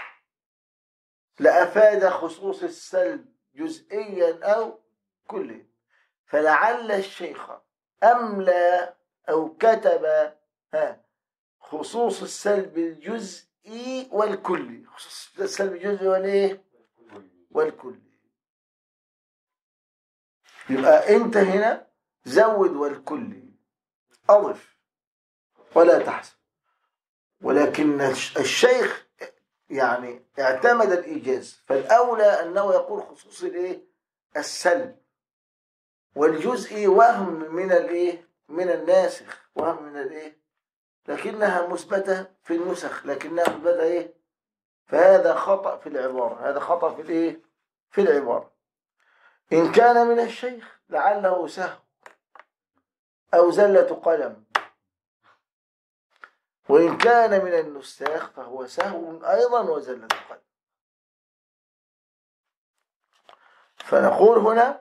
لأفاد خصوص السلب جزئيا أو كليا فلعل الشيخ أملى أو كتب ها خصوص السلب الجزئي والكلي خصوص السلب الجزئي والإيه والكلي يبقى أنت هنا زود والكلي أضف ولا تحسب ولكن الشيخ يعني اعتمد الإيجاز فالأولى أنه يقول خصوص الإيه السلب والجزئي وهم من الإيه من الناسخ وهم من الإيه لكنها مثبتة في النسخ لكنها مثبتة إيه فهذا خطأ في العبارة هذا خطأ في الإيه في العبارة إن كان من الشيخ لعله سهو أو زلة قلم وإن كان من النساخ فهو سهو أيضا وزلة قلم فنقول هنا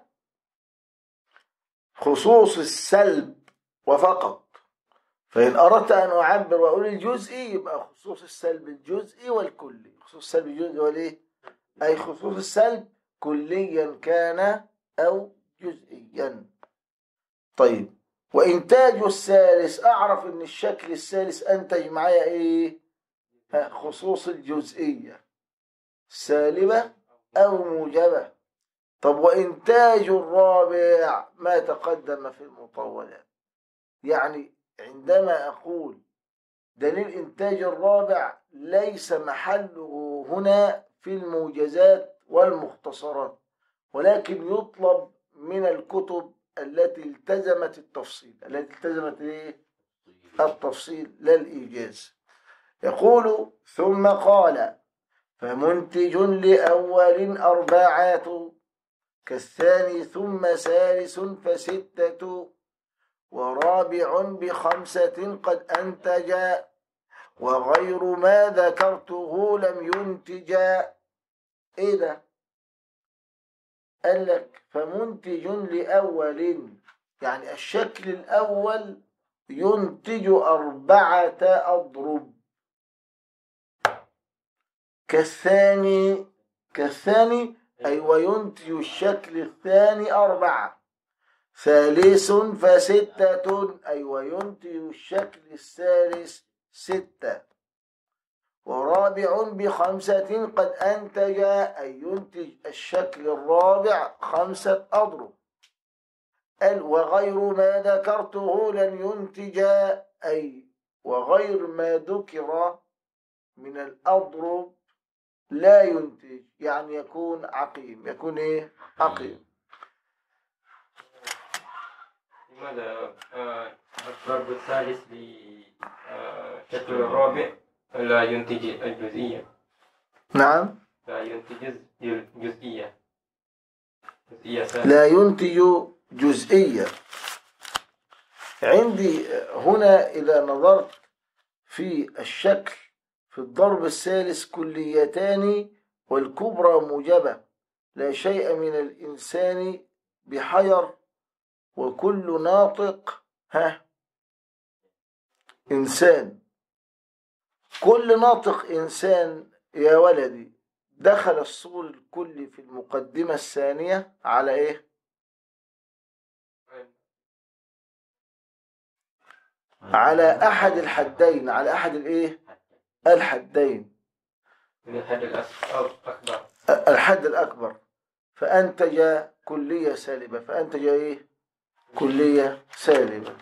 خصوص السلب وفقط فإن أردت أن أعبر وأقول الجزئي يبقى خصوص السلب الجزئي والكلي خصوص السلب الجزئي والإيه؟ أي خصوص السلب كليا كان أو جزئيا طيب وإنتاج الثالث أعرف إن الشكل الثالث أنتج معايا إيه؟ ها، خصوص الجزئية سالبة أو موجبة طب وإنتاج الرابع ما تقدم في المطولات يعني عندما أقول دليل إنتاج الرابع ليس محله هنا في الموجزات والمختصرات ولكن يطلب من الكتب التي التزمت التفصيل التي التزمت ايه التفصيل لا الإيجاز يقول ثم قال فمنتج لأول أربعات كالثاني ثم ثالث فستة ورابع بخمسة قد أنتج وغير ما ذكرته لم ينتج إيه ده؟ قال لك فمنتج لأول يعني الشكل الأول ينتج أربعة أضرب كالثاني كالثاني أي وينتج الشكل الثاني أربعة ثالث فستة أي وينتج الشكل الثالث ستة ورابع بخمسة قد أنتج أي ينتج الشكل الرابع خمسة أضرب قال وغير ما ذكرته لن ينتج أي وغير ما ذكر من الأضرب لا ينتج يعني يكون عقيم يكون إيه عقيم لماذا آه، الضرب الثالث للشكل الرابع لا ينتج الجزئية نعم لا ينتج الجزئية جزئية ثالثة لا ينتج جزئية عندي هنا إذا نظرت في الشكل في الضرب الثالث كليتان والكبرى موجبة لا شيء من الإنسان بحير وكل ناطق ها إنسان كل ناطق إنسان يا ولدي دخل الصور الكلي في المقدمة الثانية على إيه؟ على أحد الحدين على أحد الإيه؟ الحدين من الحد الأكبر الحد الأكبر فأنتج كلية سالبة فأنتج إيه؟ كلية سالبة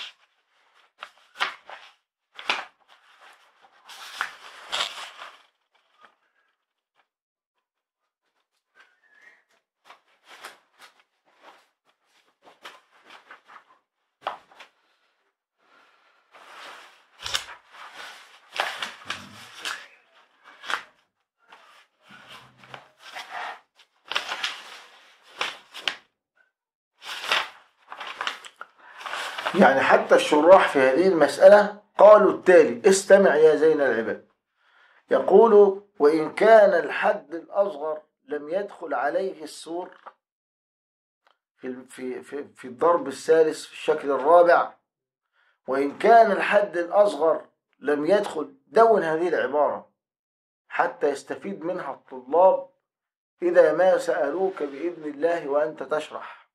يعني حتى الشراح في هذه المسألة قالوا التالي استمع يا زين العباد يقول وإن كان الحد الأصغر لم يدخل عليه السور في في في في الضرب الثالث في الشكل الرابع وإن كان الحد الأصغر لم يدخل دون هذه العبارة حتى يستفيد منها الطلاب إذا ما سألوك بإذن الله وأنت تشرح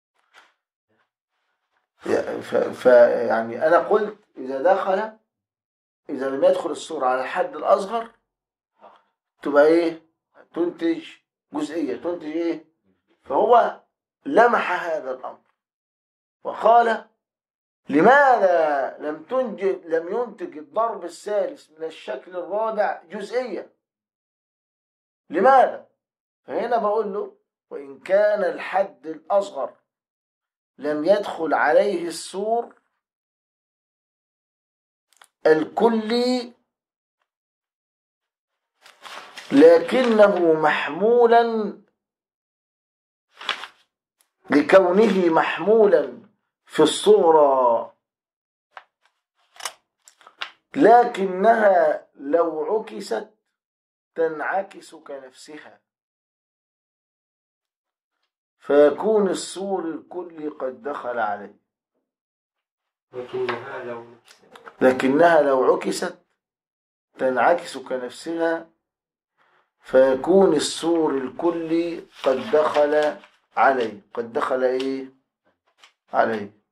ف- ف- يعني أنا قلت إذا دخل إذا لم يدخل الصورة على الحد الأصغر تبقى إيه؟ تنتج جزئية تنتج إيه؟ فهو لمح هذا الأمر وقال لماذا لم تنجد لم ينتج الضرب الثالث من الشكل الرابع جزئية لماذا فهنا بقول له وإن كان الحد الأصغر لم يدخل عليه السور الكلي لكنه محمولا لكونه محمولا في الصغرى لكنها لو عكست تنعكس كنفسها فيكون السور الكلي قد دخل عليه لكنها لو لكنها لو عكست تنعكس كنفسها فيكون السور الكلي قد دخل عليه قد دخل ايه عليه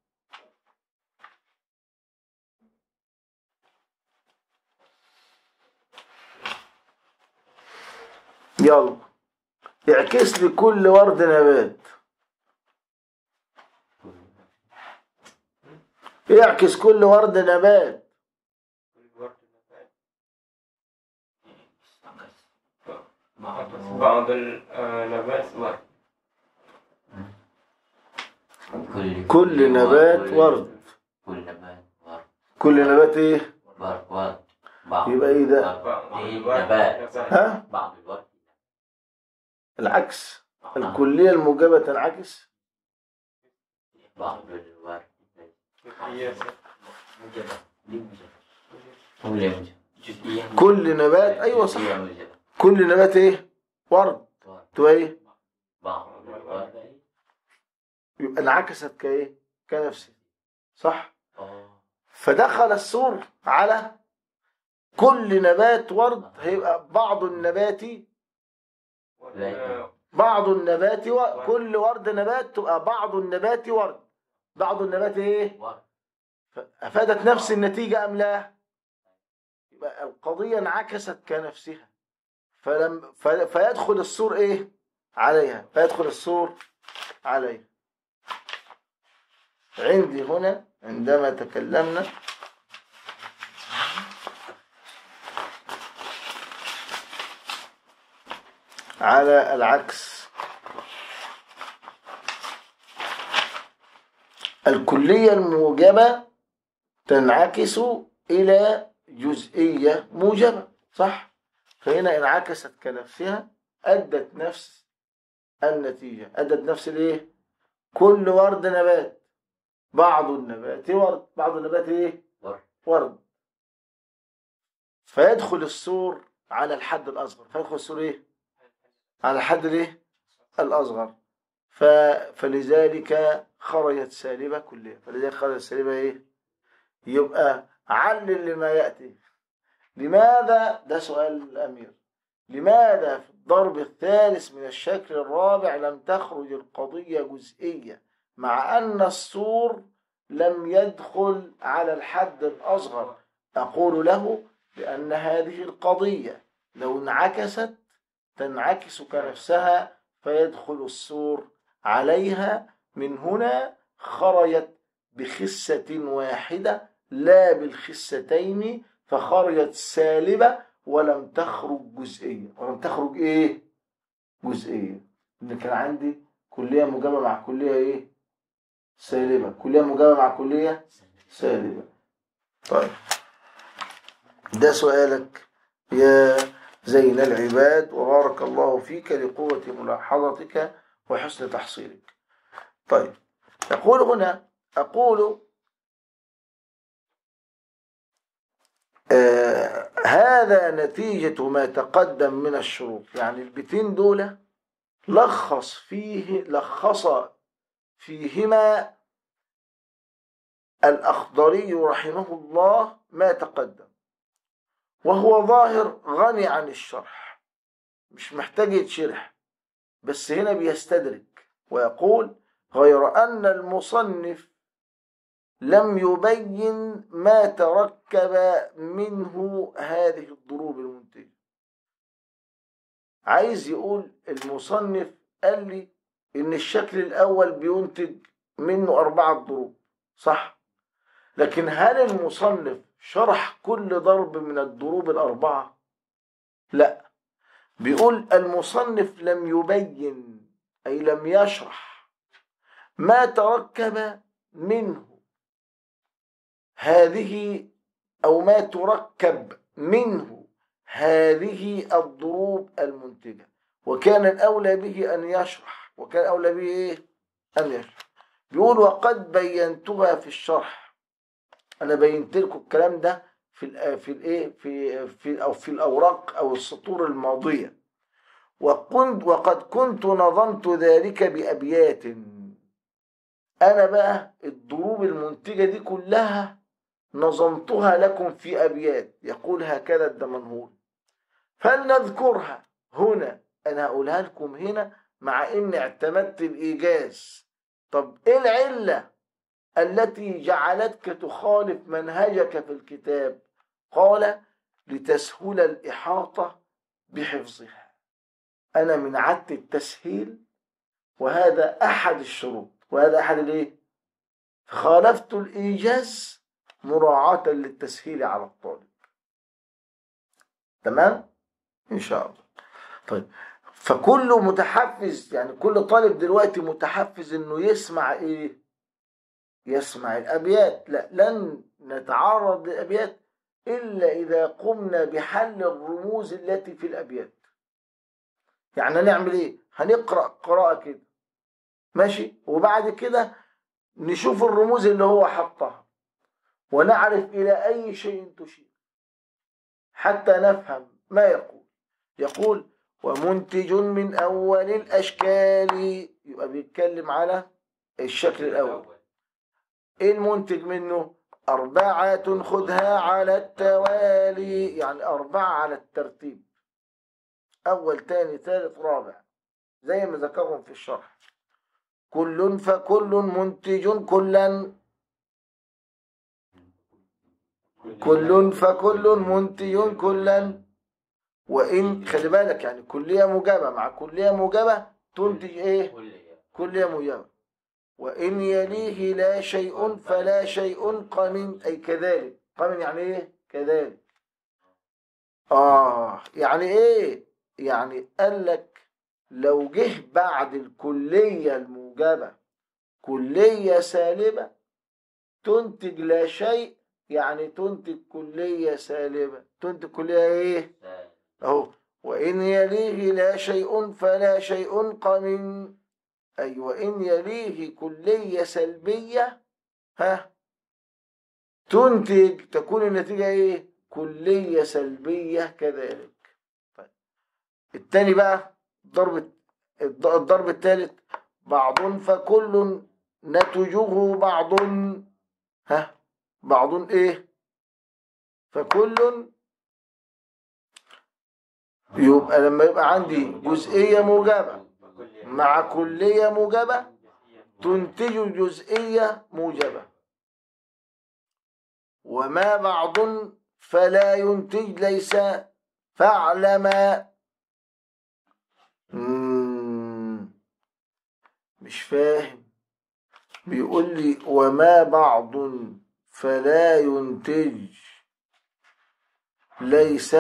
يلا اعكس لي كل ورد نبات اعكس كل ورد نبات الورد نبات. بعض بعض النبات ورد كل كل نبات ورد كل نبات ورد كل نبات ايه ورد ورد بعض يبقى إيه ده؟ ورد. بعض إيه الورد نبات ها بعض الورد العكس الكلية الموجبة تنعكس بعض الورد مقياسة. موجبة دي موجبة هو اللي موجبة جزئية كل نبات ايوه صح جزئية موجبة كل نبات ايه ورد ورد. تبقى ايه بعض الورد يبقى انعكست كايه كنفسه صح اه فدخل السور على كل نبات ورد هيبقى بعض النبات وال- بعض النبات و... كل ورد نبات تبقى بعض النبات ورد بعض النبات ايه ورد افادت نفس النتيجة ام لا يبقى القضية انعكست كنفسها فلم ف... فيدخل السور ايه عليها فيدخل السور عليها عندي هنا عندما تكلمنا على العكس الكلية الموجبة تنعكس إلى جزئية موجبة صح فهنا انعكست كنفسها أدت نفس النتيجة أدت نفس الإيه كل ورد نبات بعض النبات ورد بعض النبات إيه ورد ورد فيدخل السور على الحد الأصغر فيدخل السور إيه على الحد الإيه الأصغر ف... فلذلك خرجت سالبة كلها فلذلك خرجت سالبة إيه يبقى علل لما يأتي لماذا ده سؤال الأمير لماذا في الضرب الثالث من الشكل الرابع لم تخرج القضية جزئية مع أن السور لم يدخل على الحد الأصغر أقول له لأن هذه القضية لو انعكست تنعكس كنفسها فيدخل السور عليها من هنا خرجت بخسة واحدة لا بالخستين فخرجت سالبة ولم تخرج جزئية ولم تخرج ايه جزئية ان كان عندي كلية موجبة مع كلية ايه سالبة كلية موجبة مع كلية سالبة طيب ده سؤالك يا زين العباد وبارك الله فيك لقوة ملاحظتك وحسن تحصيلك طيب يقول هنا أقول آه هذا نتيجة ما تقدم من الشروط يعني البيتين دول لخص فيه لخص فيهما الأخضري رحمه الله ما تقدم وهو ظاهر غني عن الشرح مش محتاج يتشرح بس هنا بيستدرك ويقول غير أن المصنف لم يبين ما تركب منه هذه الضروب المنتجة عايز يقول المصنف قال لي إن الشكل الأول بينتج منه أربعة ضروب صح لكن هل المصنف شرح كل ضرب من الضروب الأربعة لا بيقول المصنف لم يبين أي لم يشرح ما تركب منه هذه أو ما تركب منه هذه الضروب المنتجة وكان الأولى به أن يشرح وكان الأولى به إيه؟ أن يشرح بيقول وقد بينتها في الشرح أنا بينت لكم الكلام ده في ال في الايه في في او في الاوراق او السطور الماضيه وكنت وقد كنت نظمت ذلك بابيات انا بقى الضروب المنتجه دي كلها نظمتها لكم في ابيات يقول هكذا الدمنهور فلنذكرها هنا انا هقولها لكم هنا مع اني اعتمدت الايجاز طب ايه العله التي جعلتك تخالف منهجك في الكتاب قال لتسهل الإحاطة بحفظها أنا من عدت التسهيل وهذا أحد الشروط وهذا أحد الإيه؟ خالفت الإيجاز مراعاة للتسهيل على الطالب تمام؟ إن شاء الله طيب فكل متحفز يعني كل طالب دلوقتي متحفز إنه يسمع إيه؟ يسمع الأبيات لا لن نتعرض للأبيات إلا إذا قمنا بحل الرموز التي في الأبيات يعني نعمل إيه هنقرأ قراءة كده ماشي وبعد كده نشوف الرموز اللي هو حطها ونعرف إلى أي شيء تشير حتى نفهم ما يقول يقول ومنتج من أول الأشكال يبقى بيتكلم على الشكل الأول إيه المنتج منه أربعة خذها على التوالي يعني أربعة على الترتيب أول تاني ثالث رابع زي ما ذكرهم في الشرح كل فكل منتج كلا كل فكل منتج كلا وإن خلي بالك يعني كلية موجبة مع كلية موجبة تنتج إيه؟ كلية موجبة وإن يليه لا شيء فلا شيء قمن أي كذلك قمن يعني إيه؟ كذلك آه يعني إيه؟ يعني قال لك لو جه بعد الكلية الموجبة كلية سالبة تنتج لا شيء يعني تنتج كلية سالبة تنتج كلية إيه؟ أهو وإن يليه لا شيء فلا شيء قمن أي وإن يليه كلية سلبية ها تنتج تكون النتيجة إيه؟ كلية سلبية كذلك طيب التاني بقى ضرب الضرب الثالث بعض فكل نتجه بعض ها بعض ايه فكل يبقى لما يبقى عندي جزئية موجبة مع كلية موجبة تنتج جزئية موجبة وما بعض فلا ينتج ليس فاعلم مش فاهم بيقول لي وما بعض فلا ينتج ليس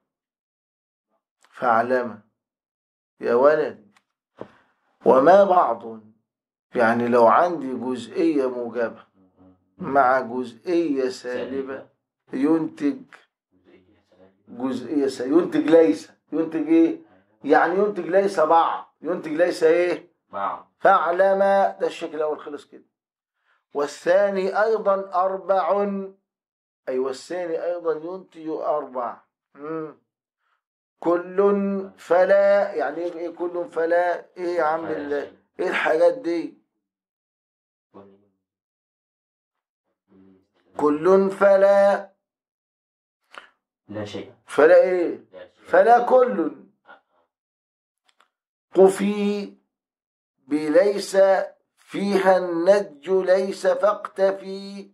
فاعلم يا ولد وما بعض يعني لو عندي جزئية موجبة مع جزئية سالبة ينتج جزئية سالبة ينتج ليس ينتج ايه يعني ينتج ليس بعض ينتج ليس ايه بعض فاعلم ده الشكل الاول خلص كده والثاني ايضا اربع اي والثاني ايضا ينتج اربع مم. كل فلا يعني ايه كل فلا ايه يا عم الله ايه الحاجات دي كل فلا لا شيء فلا ايه لا شيء فلا كل قفي بليس فيها النج ليس فاقتفي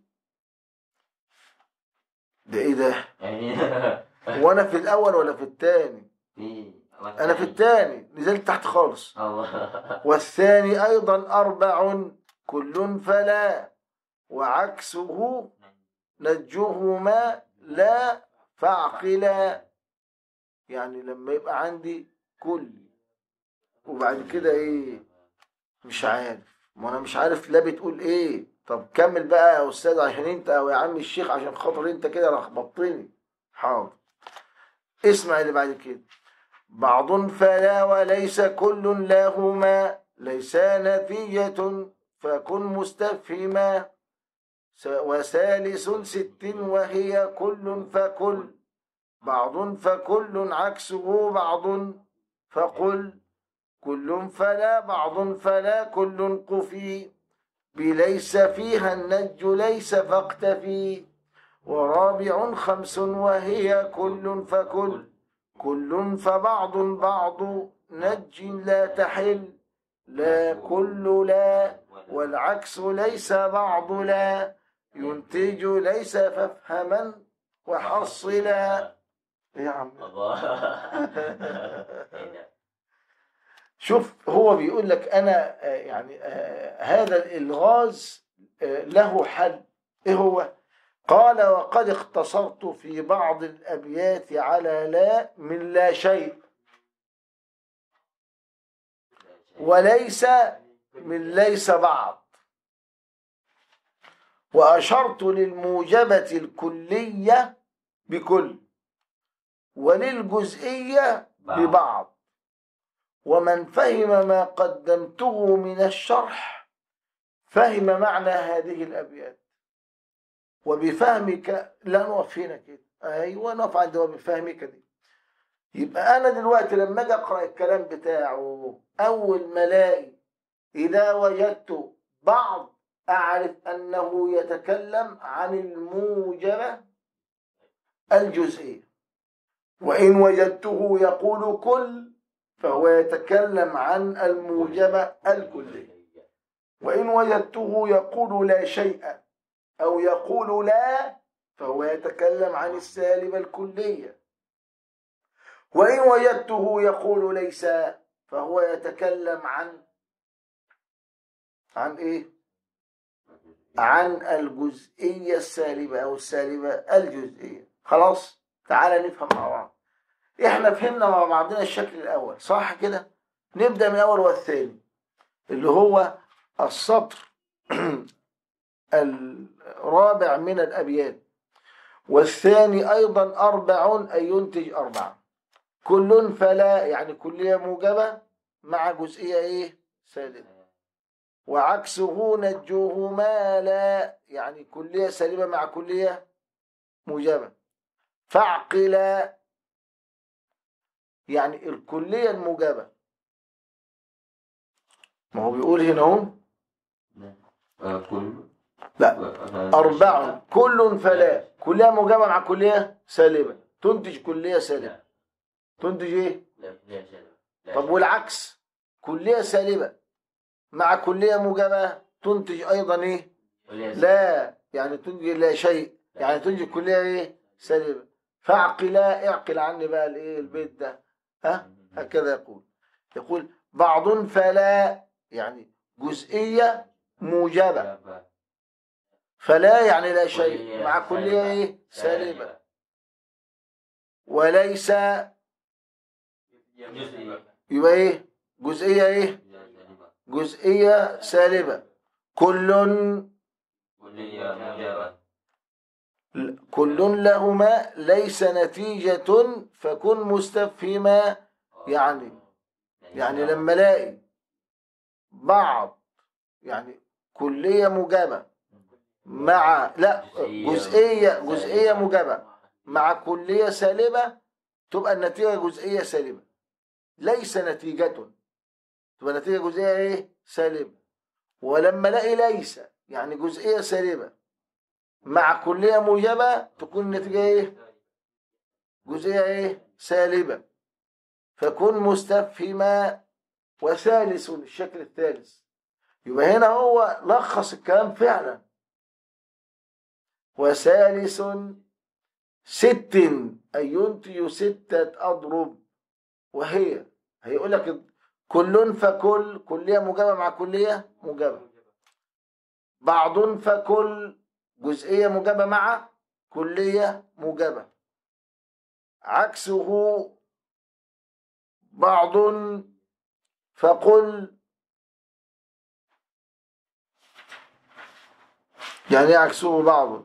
ده ايه ده يعني وانا في الاول ولا في الثاني في انا في الثاني نزلت تحت خالص الله والثاني ايضا اربع كل فلا وعكسه نجهما لا فاعقلا يعني لما يبقى عندي كل وبعد كده ايه مش عارف ما انا مش عارف لا بتقول ايه طب كمل بقى يا استاذ عشان انت او يا عم الشيخ عشان خاطر انت كده لخبطتني حاضر اسمع اللي بعد كده بعض فلا وليس كل لهما ليس نتيجة فكن مستفهما س- وثالث ست وهي كل فكل بعض فكل عكسه بعض فقل كل فلا بعض فلا كل قفي بليس فيها النج ليس فاقتفي ورابع خمس وهي كل فكل كل فبعض بعض نج لا تحل لا كل لا والعكس ليس بعض لا ينتج ليس فافهما وحصلا إيه يا عم الله إيه ده؟ شوف هو بيقول لك انا آه، يعني آه، هذا الالغاز آه، له حل ايه هو قال وقد اختصرت في بعض الابيات على لا من لا شيء وليس من ليس بعض واشرت للموجبه الكليه بكل وللجزئيه ببعض ومن فهم ما قدمته من الشرح فهم معنى هذه الأبيات وبفهمك لا نقف هنا كده أيوة نقف عند وبفهمك دي يبقى أنا دلوقتي لما أجي أقرأ الكلام بتاعه أول ما ألاقي إذا وجدت بعض أعرف أنه يتكلم عن الموجبة الجزئية وإن وجدته يقول كل فهو يتكلم عن الموجبة الكلية وإن وجدته يقول لا شيء أو يقول لا فهو يتكلم عن السالبة الكلية وإن وجدته يقول ليس فهو يتكلم عن عن إيه؟ عن الجزئية السالبة أو السالبة الجزئية خلاص تعال نفهم مع بعض احنا فهمنا مع بعضنا الشكل الاول صح كده نبدا من الاول والثاني اللي هو السطر الرابع من الابيات والثاني ايضا اربع اي ينتج اربعه كل فلا يعني كليه موجبه مع جزئيه ايه سالبه وعكسه نجوه ما لا يعني كليه سالبه مع كليه موجبه فاعقلا يعني الكلية الموجبة ما هو بيقول هنا اهو آه، كل لا آه، أربع كل فلا كلية موجبة مع كلية سالبة تنتج كلية سالبة تنتج ايه؟ لا لا شيء. لا طب شيء. والعكس كلية سالبة مع كلية موجبة تنتج أيضا ايه؟ ولا شيء. لا يعني تنتج لا شيء يعني تنتج كلية ايه؟ سالبة فاعقلا اعقل عني بقى الايه البيت ده ها هكذا يقول يقول بعض فلا يعني جزئية موجبة فلا يعني لا شيء كلية مع كلية سالبة. ايه سالبة وليس جزئي. يبقى ايه جزئية ايه جزئية سالبة كل كلية موجبة كل لهما ليس نتيجة فكن مستفهما يعني يعني لما الاقي بعض يعني كلية موجبة مع لا جزئية جزئية موجبة مع كلية سالبة تبقى النتيجة جزئية سالبة ليس نتيجة تبقى نتيجة جزئية ايه سالبة ولما الاقي ليس يعني جزئية سالبة مع كلية موجبة تكون النتيجة ايه جزئية ايه سالبة فكن مستفهما وثالث الشكل الثالث يبقى هنا هو لخص الكلام فعلا وثالث ست أي ينتج ستة أضرب وهي هيقول لك كل فكل كلية موجبة مع كلية موجبة بعض فكل جزئية موجبة مع كلية موجبة عكسه بعض فقل يعني ايه عكسه بعض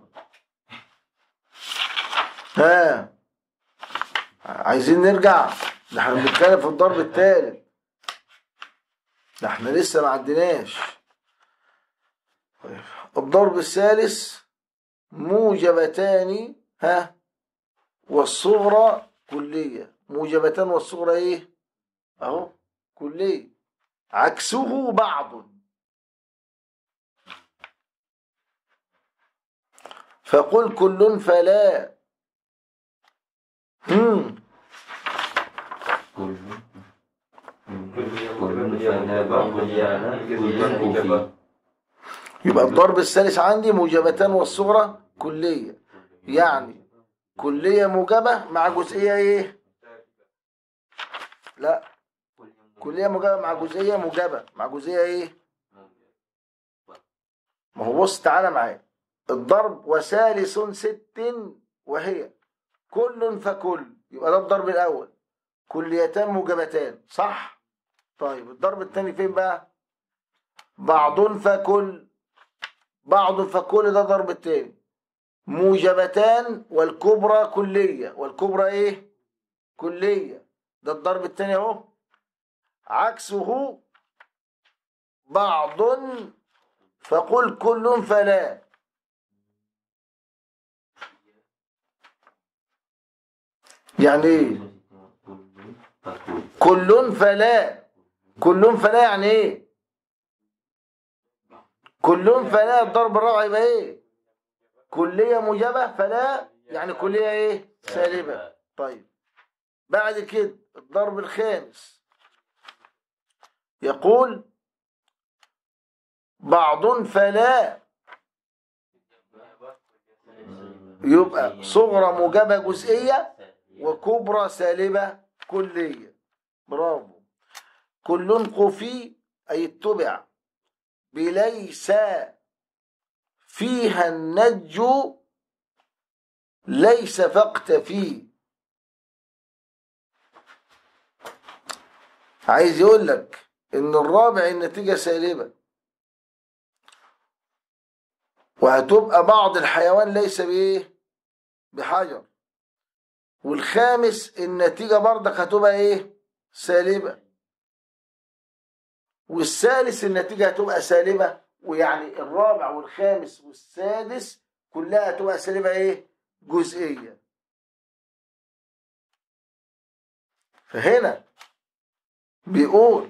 ها عايزين نرجع ده احنا بنتكلم في الضرب الثالث ده احنا لسه ما عديناش طيب. الضرب الثالث موجبتان ها والصغرى كلية موجبتان والصغرى ايه اهو كلية عكسه بعض فقل كل فلا هم كل كل فلا بعض يانا كل كوفي يبقى الضرب الثالث عندي موجبتان والصغرى كلية يعني كلية موجبة مع جزئية ايه لا كلية موجبة مع جزئية موجبة مع جزئية ايه ما هو بص تعالى معايا الضرب وثالث ست وهي كل فكل يبقى ده الضرب الاول كليتان موجبتان صح طيب الضرب الثاني فين بقى بعض فكل بعض فكل ده ضرب الثاني موجبتان والكبرى كلية والكبرى ايه كلية ده الضرب الثاني اهو عكسه بعض فقل كل فلا يعني ايه كل فلا كل فلا يعني ايه كل فلا الضرب الرابع يبقى ايه كلية موجبة فلا يعني كلية ايه سالبة طيب بعد كده الضرب الخامس يقول بعض فلا يبقى صغرى موجبة جزئية وكبرى سالبة كلية برافو كل قفي أي اتبع بليس فيها النج ليس فاقتفي عايز يقول لك ان الرابع النتيجة سالبة وهتبقى بعض الحيوان ليس بايه بحجر والخامس النتيجة برضك هتبقى ايه سالبة والثالث النتيجة هتبقى سالبة ويعني الرابع والخامس والسادس كلها هتبقى سالبة ايه جزئية فهنا بيقول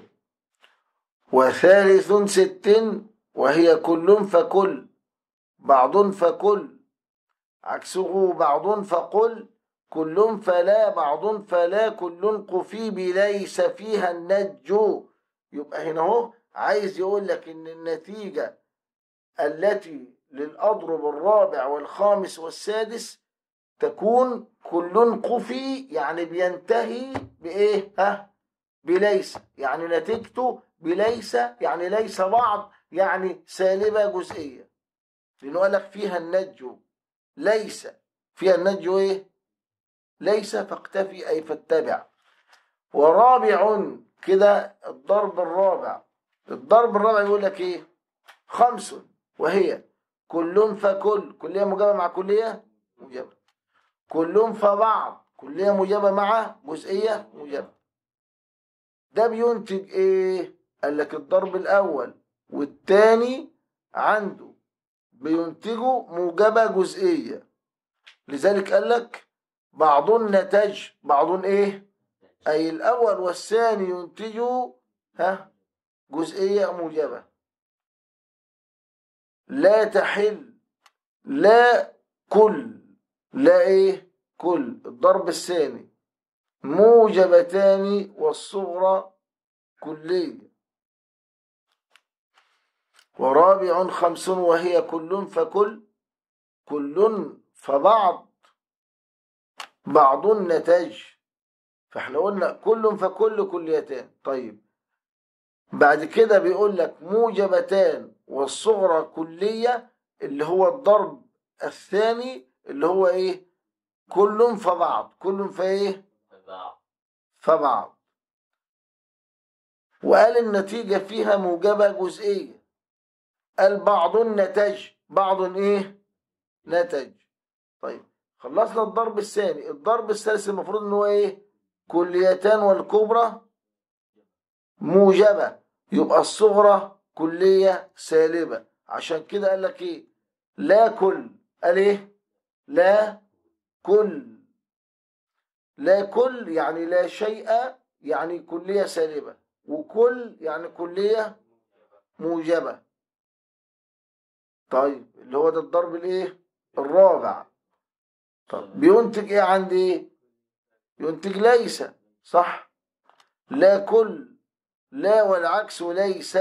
وثالث ست وهي كل فكل بعض فكل عكسه بعض فقل كل فلا بعض فلا كل قفي بليس فيها النج يبقى هنا اهو عايز يقول لك ان النتيجة التي للأضرب الرابع والخامس والسادس تكون كل قفي يعني بينتهي بإيه ها بليس يعني نتيجته بليس يعني ليس بعض يعني سالبة جزئية لأنه قال لك فيها النج ليس فيها النج إيه ليس فاقتفي أي فاتبع ورابع كده الضرب الرابع الضرب الرابع يقول لك ايه خمس وهي كل فكل كلية مجابة مع كلية مجابة كل فبعض كلية مجابة مع جزئية مجابة ده بينتج ايه قال لك الضرب الاول والتاني عنده بينتجوا موجبة جزئية لذلك قال لك بعض نتج بعض ايه اي الاول والثاني ينتجوا ها جزئية موجبة لا تحل لا كل لا ايه كل الضرب الثاني موجبتان والصغرى كلية ورابع خمس وهي كل فكل كل فبعض بعض نتج فاحنا قلنا كل فكل كليتان طيب بعد كده بيقول لك موجبتان والصغرى كلية اللي هو الضرب الثاني اللي هو ايه كل فبعض كل فايه فبعض وقال النتيجة فيها موجبة جزئية قال بعض نتج بعض ايه نتج طيب خلصنا الضرب الثاني الضرب الثالث المفروض ان هو ايه كليتان والكبرى موجبة يبقى الصغرى كلية سالبة عشان كده قال لك ايه لا كل قال ايه لا كل لا كل يعني لا شيء يعني كلية سالبة وكل يعني كلية موجبة طيب اللي هو ده الضرب الايه الرابع طب بينتج ايه عندي ينتج ليس صح لا كل لا والعكس ليس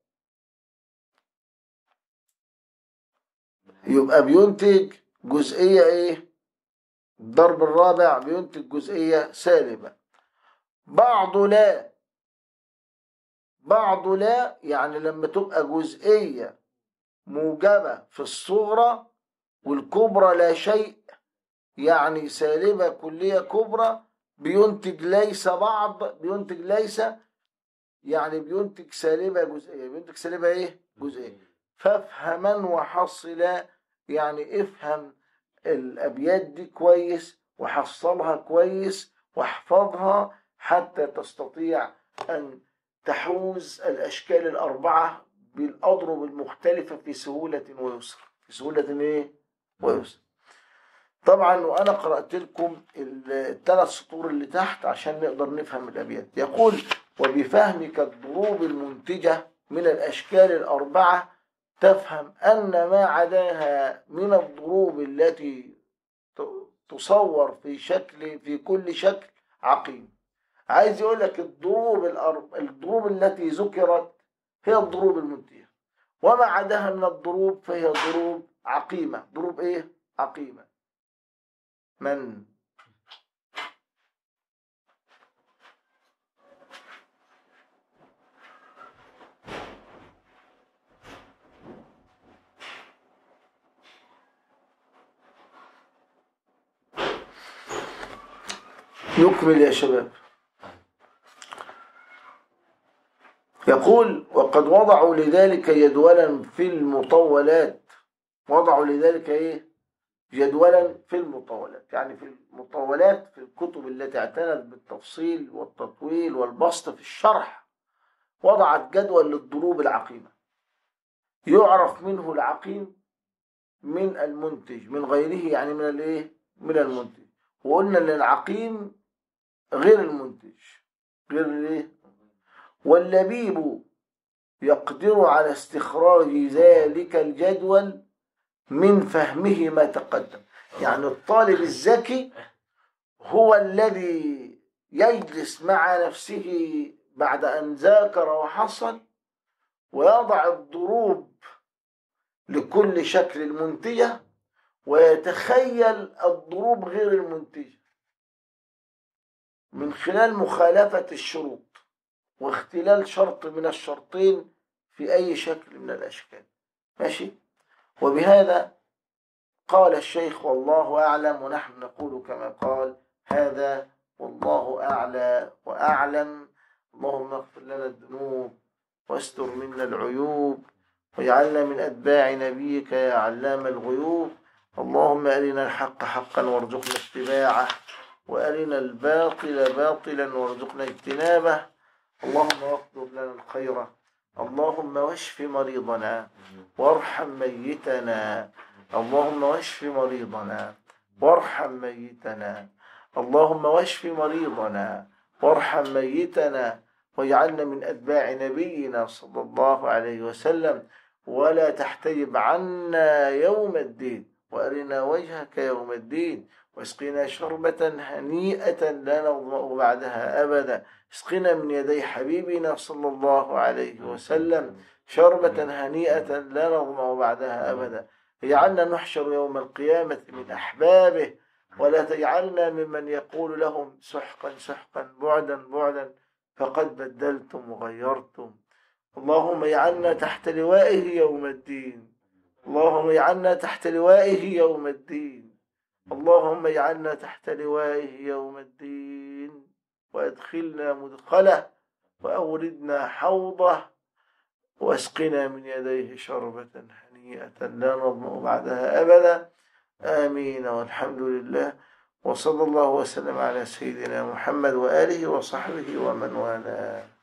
يبقى بينتج جزئية ايه الضرب الرابع بينتج جزئية سالبة بعض لا بعض لا يعني لما تبقى جزئية موجبة في الصغرى والكبرى لا شيء يعني سالبة كلية كبرى بينتج ليس بعض بينتج ليس يعني بينتج سالبة جزئية بينتج سالبة ايه جزئية فافهما وحصلا يعني افهم الأبيات دي كويس وحصلها كويس واحفظها حتى تستطيع أن تحوز الأشكال الأربعة بالأضرب المختلفة في سهولة ويسر في سهولة إيه؟ ويسر طبعا وأنا قرأت لكم الثلاث سطور اللي تحت عشان نقدر نفهم الأبيات يقول وبفهمك الضروب المنتجة من الأشكال الأربعة تفهم أن ما عداها من الضروب التي تصور في شكل في كل شكل عقيم عايز يقول لك الضروب الأرب الضروب التي ذكرت هي الضروب المنتهية وما عداها من الضروب فهي ضروب عقيمة ضروب ايه عقيمة من نكمل يا شباب يقول وقد وضعوا لذلك جدولا في المطولات وضعوا لذلك ايه جدولا في المطولات يعني في المطولات في الكتب التي اعتنت بالتفصيل والتطويل والبسط في الشرح وضعت جدول للضروب العقيمة يعرف منه العقيم من المنتج من غيره يعني من الايه من المنتج وقلنا ان العقيم غير المنتج غير الايه واللبيب يقدر على استخراج ذلك الجدول من فهمه ما تقدم يعني الطالب الذكي هو الذي يجلس مع نفسه بعد أن ذاكر وحصل ويضع الضروب لكل شكل منتجة ويتخيل الضروب غير المنتجة من خلال مخالفة الشروط واختلال شرط من الشرطين في أي شكل من الأشكال ماشي وبهذا قال الشيخ والله أعلم ونحن نقول كما قال هذا والله أعلى وأعلم اللهم اغفر لنا الذنوب واستر منا العيوب واجعلنا من أتباع نبيك يا علام الغيوب اللهم أرنا الحق حقا وارزقنا اتباعه وأرنا الباطل باطلا وارزقنا اجتنابه اللهم واقدر لنا الخير اللهم واشف مريضنا وارحم ميتنا اللهم واشف مريضنا وارحم ميتنا اللهم واشف مريضنا وارحم ميتنا واجعلنا من أتباع نبينا صلى الله عليه وسلم ولا تحتجب عنا يوم الدين وأرنا وجهك يوم الدين واسقنا شربة هنيئة لا نظمأ بعدها أبدا اسقنا من يدي حبيبنا صلى الله عليه وسلم شربة هنيئة لا نظمأ بعدها أبدا اجعلنا نحشر يوم القيامة من أحبابه ولا تجعلنا ممن يقول لهم سحقا سحقا بعدا بعدا فقد بدلتم وغيرتم اللهم اجعلنا تحت لوائه يوم الدين اللهم اجعلنا تحت لوائه يوم الدين اللهم اجعلنا تحت لوائه يوم الدين وادخلنا مدخله وأوردنا حوضه واسقنا من يديه شربة هنيئة لا نظمأ بعدها أبدا آمين والحمد لله وصلى الله وسلم على سيدنا محمد وآله وصحبه ومن والاه